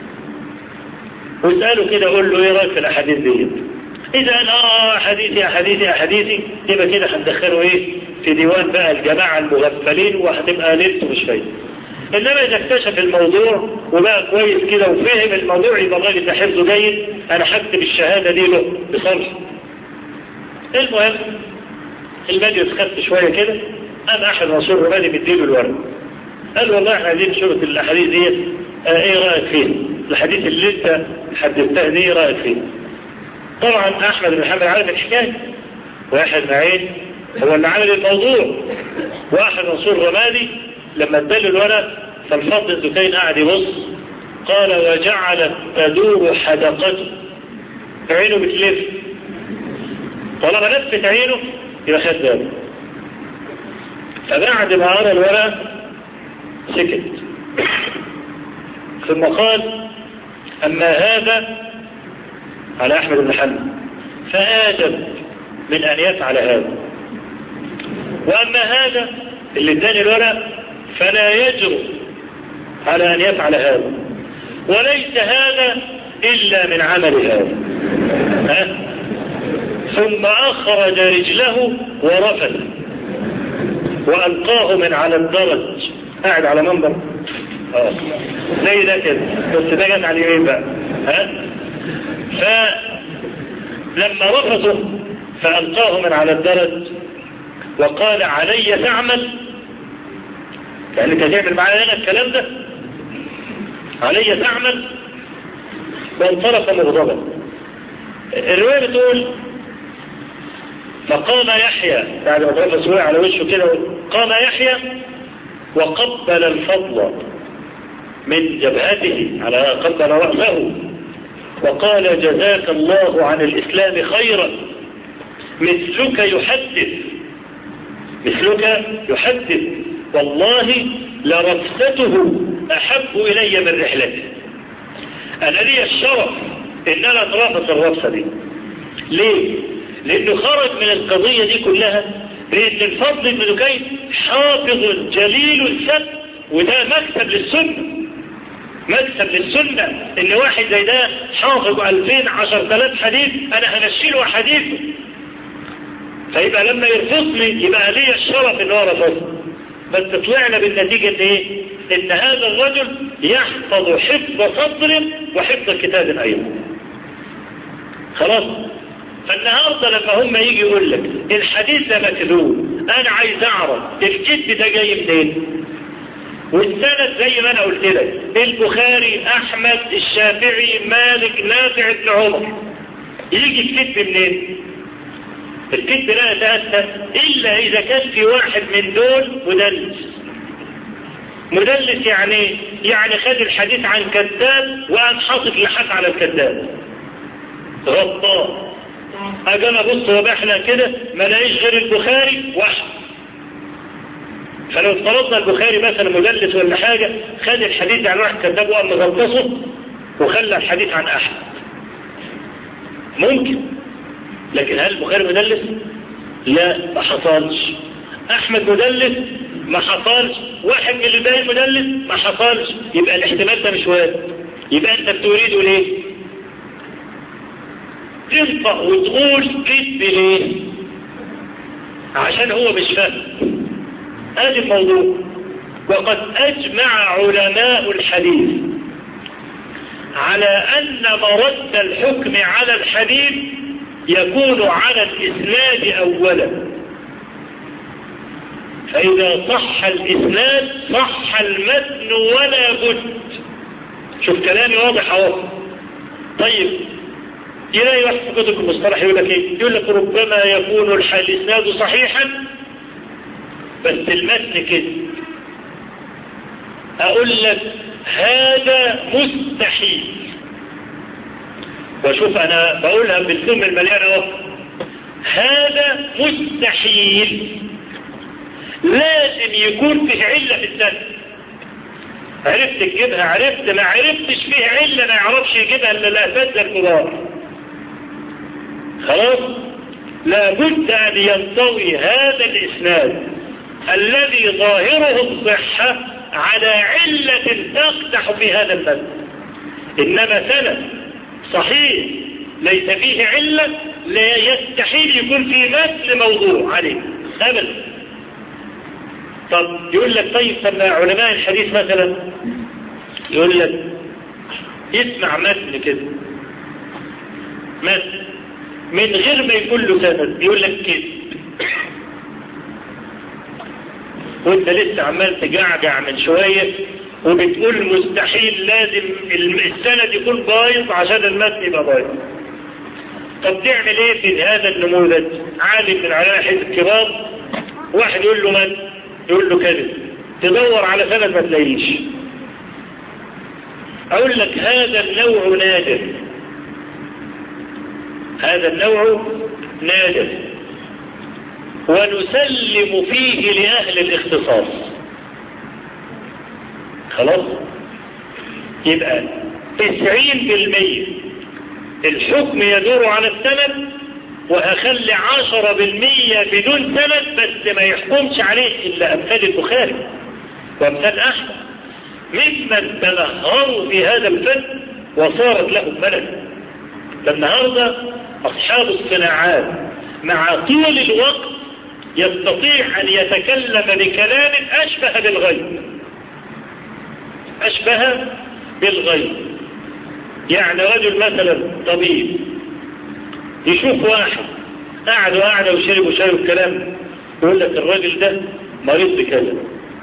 واسأله كده قول له ايه رايك في الاحاديث ديت اذا قال اه حديثي حديثي حديثي يبقى كده هندخله ايه في ديوان بقى الجماعة المغفلين وهتبقى ليلته مش فايدة انما اذا اكتشف الموضوع وبقى كويس كده وفهم الموضوع يبقى الراجل ده حفظه جيد انا هكتب الشهادة دي له بصرف المهم المجلس خدت شوية كده قام احد رسول رمالي مديله الورق قال والله احنا عايزين نشوف الاحاديث ديت اه ايه رايك فيها الحديث اللي انت حدثتها دي ايه رايك فيها طبعا احمد بن حنبل عارف الحكايه واحد معين هو اللي عمل الموضوع واحد رسول رمادي لما اداله الورق فالفضل الزكين قاعد يبص قال وجعلت تدور حدقته عينه بتلف طالما لفت عينه يبقى خد باله فبعد ما قرا الورق سكت ثم قال أما هذا على أحمد بن حنبل فآدم من أن يفعل هذا وأما هذا اللي اداني الورق فلا يجرؤ على أن يفعل هذا وليس هذا إلا من عمل هذا ها؟ ثم أخرج رجله ورفد وألقاه من على الدرج قاعد على منبر اه زي ده كده بس ده جت على اليمين بقى ها فلما رفضوا فألقاه من على الدرج وقال علي تعمل يعني انت تعمل معايا انا الكلام ده علي تعمل وانطلق مغضبا الرواية بتقول فقام يحيى بعد ما ترفس وقع على وشه كده قام يحيى وقبل الفضل من جبهته على قبل رأسه وقال جزاك الله عن الإسلام خيرا مثلك يحدث مثلك يحدث والله لرفسته أحب إلي من رحلته أنا لي الشرف إن أنا أترافس الرفسة دي ليه؟ لأنه خرج من القضية دي كلها بأن الفضل بن دكين حافظ جليل سب وده مكتب للسنة مكتب للسنة ان واحد زي ده حافظ 2000 10000 حديث انا هنشيله حديثه فيبقى لما يرفضني يبقى لي الشرف ان هو رفضني بس طلعنا بالنتيجة ان ايه ان هذا الرجل يحفظ حفظ صدر وحفظ كتاب ايضا خلاص فالنهاردة لما هم يجي يقول لك الحديث ده مكذوب انا عايز اعرف الجد ده جاي منين والسند زي ما انا قلت لك البخاري احمد الشافعي مالك نافع ابن عمر يجي الكذب منين الكذب لا يتأثر الا اذا كان في واحد من دول مدلس مدلس يعني يعني خد الحديث عن كذاب وقام حاطط لحاف على الكذاب غطاه اجي انا ابص وبحنا كده ما لاقيش غير البخاري واحد فلو افترضنا البخاري مثلا مدلس ولا حاجة خد الحديث عن واحد كذاب وقام مغلطسه وخلى الحديث عن احد ممكن لكن هل البخاري مدلس لا ما حصلش احمد مدلس ما حصلش واحد من الباقي مدلس ما حصلش يبقى الاحتمال ده مش وارد يبقى انت بتريده ليه تنطق وتقول كذب ليه عشان هو مش فاهم ادي الموضوع وقد اجمع علماء الحديث على ان مرد الحكم على الحديث يكون على الاسناد اولا فاذا صح الاسناد صح المتن ولا بد شوف كلامي واضح اهو طيب يلاقي واحد في كتب المصطلح يقول لك ايه يقول لك ربما يكون الاسناد صحيحا بس المتن كده اقول لك هذا مستحيل وشوف انا بقولها بالثم المليان اهو هذا مستحيل لازم يكون فيه علة في السنة عرفت تجيبها عرفت ما عرفتش فيه علة ما يعرفش يجيبها الا الاساتذه الكبار خلاص لابد ان ينطوي هذا الاسناد الذي ظاهره الصحة على علة تقدح في هذا المد إنما سند صحيح ليس فيه علة لا يستحيل يكون في متن موضوع عليه أبدا طب يقول لك طيب طب علماء الحديث مثلا يقول لك يسمع متن كده متن من غير ما يكون له سند يقول لك كده وانت لسه عمال تجعجع من شوية وبتقول مستحيل لازم السند يكون بايظ عشان المتن يبقى بايظ طب تعمل ايه في هذا النموذج عالم من علماء الحديث الكبار واحد يقول له من يقول له كذب تدور على سند ما تلاقيش اقول لك هذا النوع نادر هذا النوع نادر ونسلم فيه لأهل الاختصاص خلاص يبقى تسعين بالمية الحكم يدور على السند وأخلي عشرة بالمية بدون سند بس ما يحكمش عليه إلا أمثال البخاري وأمثال أحمد ممن تمهروا في هذا الفن وصارت لهم ملك فالنهاردة أصحاب الصناعات مع طول الوقت يستطيع أن يتكلم بكلام أشبه بالغيب أشبه بالغيب يعني رجل مثلا طبيب يشوف واحد قعد وقعد وشرب وشرب الكلام يقول لك الراجل ده مريض بكذا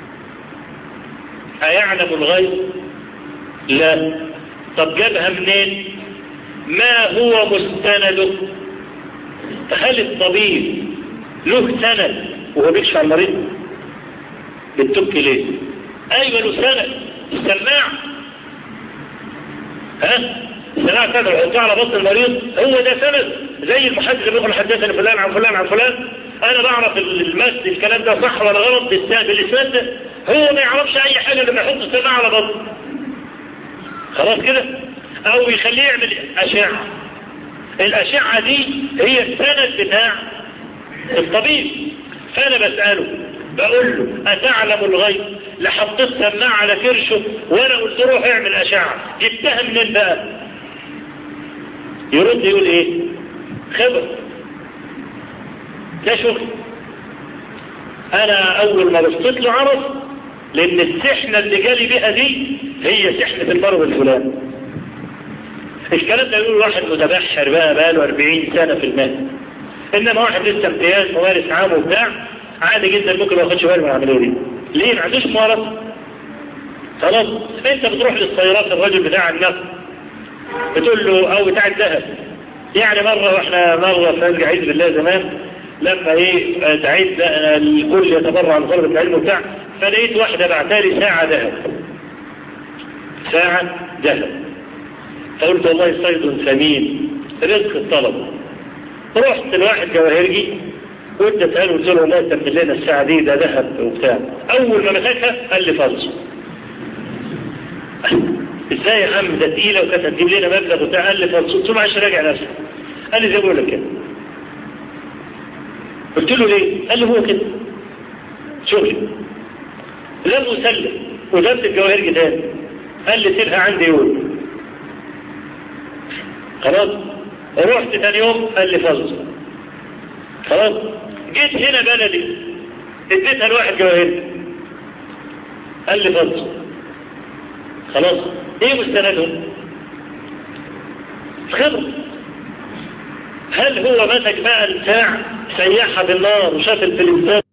أيعلم الغيب لا طب جابها منين ما هو مستنده هل الطبيب له سند وهو بيكشف على المريض بتبكي ليه ايوه له سند السماع ها السماع كده يحطها على بطن المريض هو ده سند زي المحدث اللي بيقول حدثني فلان عن فلان عن فلان انا بعرف المس الكلام ده صح ولا غلط بالاسناد ده هو ما يعرفش اي حاجه لما يحط السماع على بطن خلاص كده او يخليه يعمل اشعه الاشعه دي هي السند بتاع الطبيب فانا بساله بقول له اتعلم الغيب لحطيت سماعه على كرشه وانا قلت له روح اعمل اشعه جبتها منين بقى يرد يقول ايه خبر ده شغل انا اول ما بصيت له عرف لان السحنه اللي جالي بيها دي هي سحنه المرض الفلاني الكلام ده يقول واحد متبحر بقى بقاله 40 سنة في المال انما واحد لسه امتياز ممارس عام وبتاع عادي جدا ممكن ما ياخدش باله من العمليه دي ليه ما عندوش مرض خلاص انت بتروح للسيارات الراجل بتاع النقل بتقول له او بتاع الذهب يعني مرة واحنا مرة في عيد بالله زمان لما ايه دعيت الكل يتبرع عن طلبة العلم وبتاع فلقيت واحدة بعتالي ساعة ذهب ساعة ذهب فقلت والله صيد ثمين رزق الطلب رحت لواحد جواهرجي وانت تسأله قلت له والله تمت لنا الساعة دي ده ذهب وبتاع اول ما مسكها قال لي فلس ازاي يا عم ده تقيلة وكانت هتجيب لنا مبلغ وبتاع قال لي فلس قلت له معلش راجع نفسك قال لي زي بقول لك كده قلت له ليه قال لي هو كده شغلي لم اسلم وجبت الجواهرجي تاني قال لي سيبها عندي يوم خلاص رحت ثاني يوم قال لي فلس خلاص جيت هنا بلدي اديتها لواحد جواهر قال لي فلس خلاص ايه مستندهم خبر هل هو مسك بقى الساع سيحها بالنار وشاف الفلزات